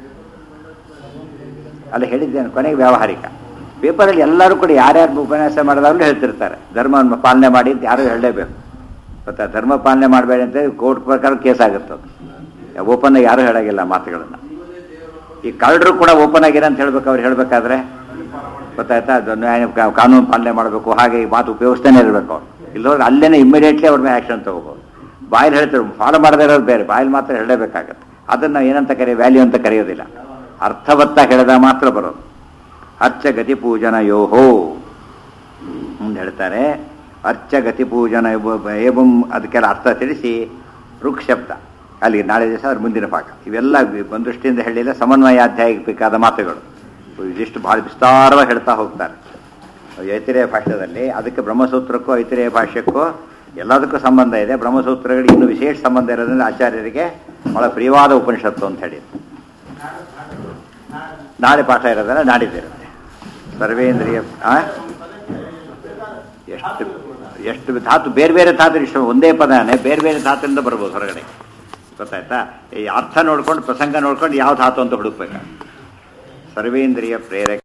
ಅಲ್ಲಿ ಹೇಳಿದ್ದೇನೆ ಕೊನೆಗೆ ವ್ಯಾವಹಾರಿಕ ಪೇಪರಲ್ಲಿ ಎಲ್ಲರೂ ಕೂಡ ಯಾರ್ಯಾರು ಉಪನ್ಯಾಸ ಮಾಡಿದಾಗಲೂ ಹೇಳ್ತಿರ್ತಾರೆ ಧರ್ಮವನ್ನು ಪಾಲನೆ ಮಾಡಿ ಅಂತ ಯಾರು ಹೇಳಲೇಬೇಕು ಗೊತ್ತಾ ಧರ್ಮ ಪಾಲನೆ ಮಾಡಬೇಡಿ ಅಂತ ಕೋರ್ಟ್ ಪ್ರಕಾರ ಕೇಸ್ ಆಗುತ್ತೆ ಅದು ಓಪನ್ ಯಾರು ಹೇಳಾಗಿಲ್ಲ ಮಾತುಗಳನ್ನು ಈ ಕಳ್ಳರು ಕೂಡ ಓಪನ್ ಆಗಿರ ಅಂತ ಹೇಳ್ಬೇಕು ಅವ್ರು ಹೇಳ್ಬೇಕಾದ್ರೆ ಗೊತ್ತಾಯ್ತಾ ಅದು ನ್ಯಾಯ ಕಾ- ಕಾನೂನು ಪಾಲನೆ ಮಾಡಬೇಕು ಹಾಗೆ ಈ ಮಾತು ಉಪಯೋಗಿಸ್ತಾನೆ ಇರಬೇಕು ಅವ್ರು ಇಲ್ಲೋದ್ರೆ ಅಲ್ಲೇನೆ ಇಮಿಡಿಯೇಟ್ಲಿ ಅವ್ರ ಮೇಲೆ ಆ್ಯಕ್ಷನ್ ತಗೋಬೋದು ಬಾಯಲ್ಲಿ ಹೇಳ್ತಾರೆ ಫಾಲೋ ಮಾಡದೇ ಇರೋದು ಬೇರೆ ಬಾಯಲ್ಲಿ ಮಾತ್ರ ಹೇಳಬೇಕಾಗತ್ತೆ ಅದನ್ನು ಏನಂತ ಕರೆಯ ವ್ಯಾಲ್ಯೂ ಅಂತ ಕರೆಯೋದಿಲ್ಲ ಅರ್ಥವತ್ತ ಹೇಳಿದಾಗ ಮಾತ್ರ ಬರೋದು ಅರ್ಚ ಗತಿ ಪೂಜನ ಯೋಹೋ ಮುಂದೆ ಹೇಳ್ತಾರೆ ಅರ್ಚ ಗತಿ ಪೂಜನ ಏವ- ಏವಂ ಅದಕ್ಕೆಲ್ಲ ಅರ್ಥ ತಿಳಿಸಿ ಋಕ್ ಶಬ್ದ ಅಲ್ಲಿ ನಾಳೆ ದಿವಸ ಅದ್ರ ಮುಂದಿನ ಪಾಠ ಇವೆಲ್ಲ ಒಂದು ದೃಷ್ಟಿಯಿಂದ ಹೇಳಿಲ್ಲ ಸಮನ್ವಯಾಧ್ಯಾಯಕ್ಕೆ ಬೇಕಾದ ಮಾತುಗಳು ಇದಿಷ್ಟು ಬಹಳ ವಿಸ್ತಾರವಾಗಿ ಹೇಳ್ತಾ ಹೋಗ್ತಾರೆ ಐತಿರೇಯ ಭಾಷ್ಯದಲ್ಲಿ ಅದಕ್ಕೆ ಬ್ರಹ್ಮಸೂತ್ರಕ್ಕೂ ಐತಿರೇಯ ಭಾಷ್ಯಕ್ಕೂ ಎಲ್ಲದಕ್ಕೂ ಸಂಬಂಧ ಇದೆ ಬ್ರಹ್ಮಸೂತ್ರಗಳಿಗೆ ಇನ್ನೂ ವಿಶೇಷ ಸಂಬಂಧ ಇರೋದ್ರಿಂದ ಆಚಾರ್ಯರಿಗೆ ಬಹಳ ಪ್ರಿಯವಾದ ಉಪನಿಷತ್ತು ಅಂತ ಹೇಳಿ ನಾಳೆ ಪಾಠ ಇರೋದಲ್ಲ ನಾಡಿದ್ದಿರುತ್ತೆ ಸರ್ವೇಂದ್ರಿಯ ಆ? ಎಷ್ಟು ಎಷ್ಟು ಧಾತು ಬೇರೆ ಬೇರೆ ಧಾತು ಇಷ್ಟು ಒಂದೇ ಪದನೇ ಬೇರೆ ಬೇರೆ ಧಾತುವಿಂದ ಬರ್ಬೋದು ಹೊರಗಡೆ ಗೊತ್ತಾಯ್ತಾ ಈ ಅರ್ಥ ನೋಡ್ಕೊಂಡು ಪ್ರಸಂಗ ನೋಡ್ಕೊಂಡು ಯಾವ ಧಾತು ಅಂತ ಹುಡುಕ್ಬೇಕು ಸರ್ವೇಂದ್ರಿಯ ಪ್ರೇರಕ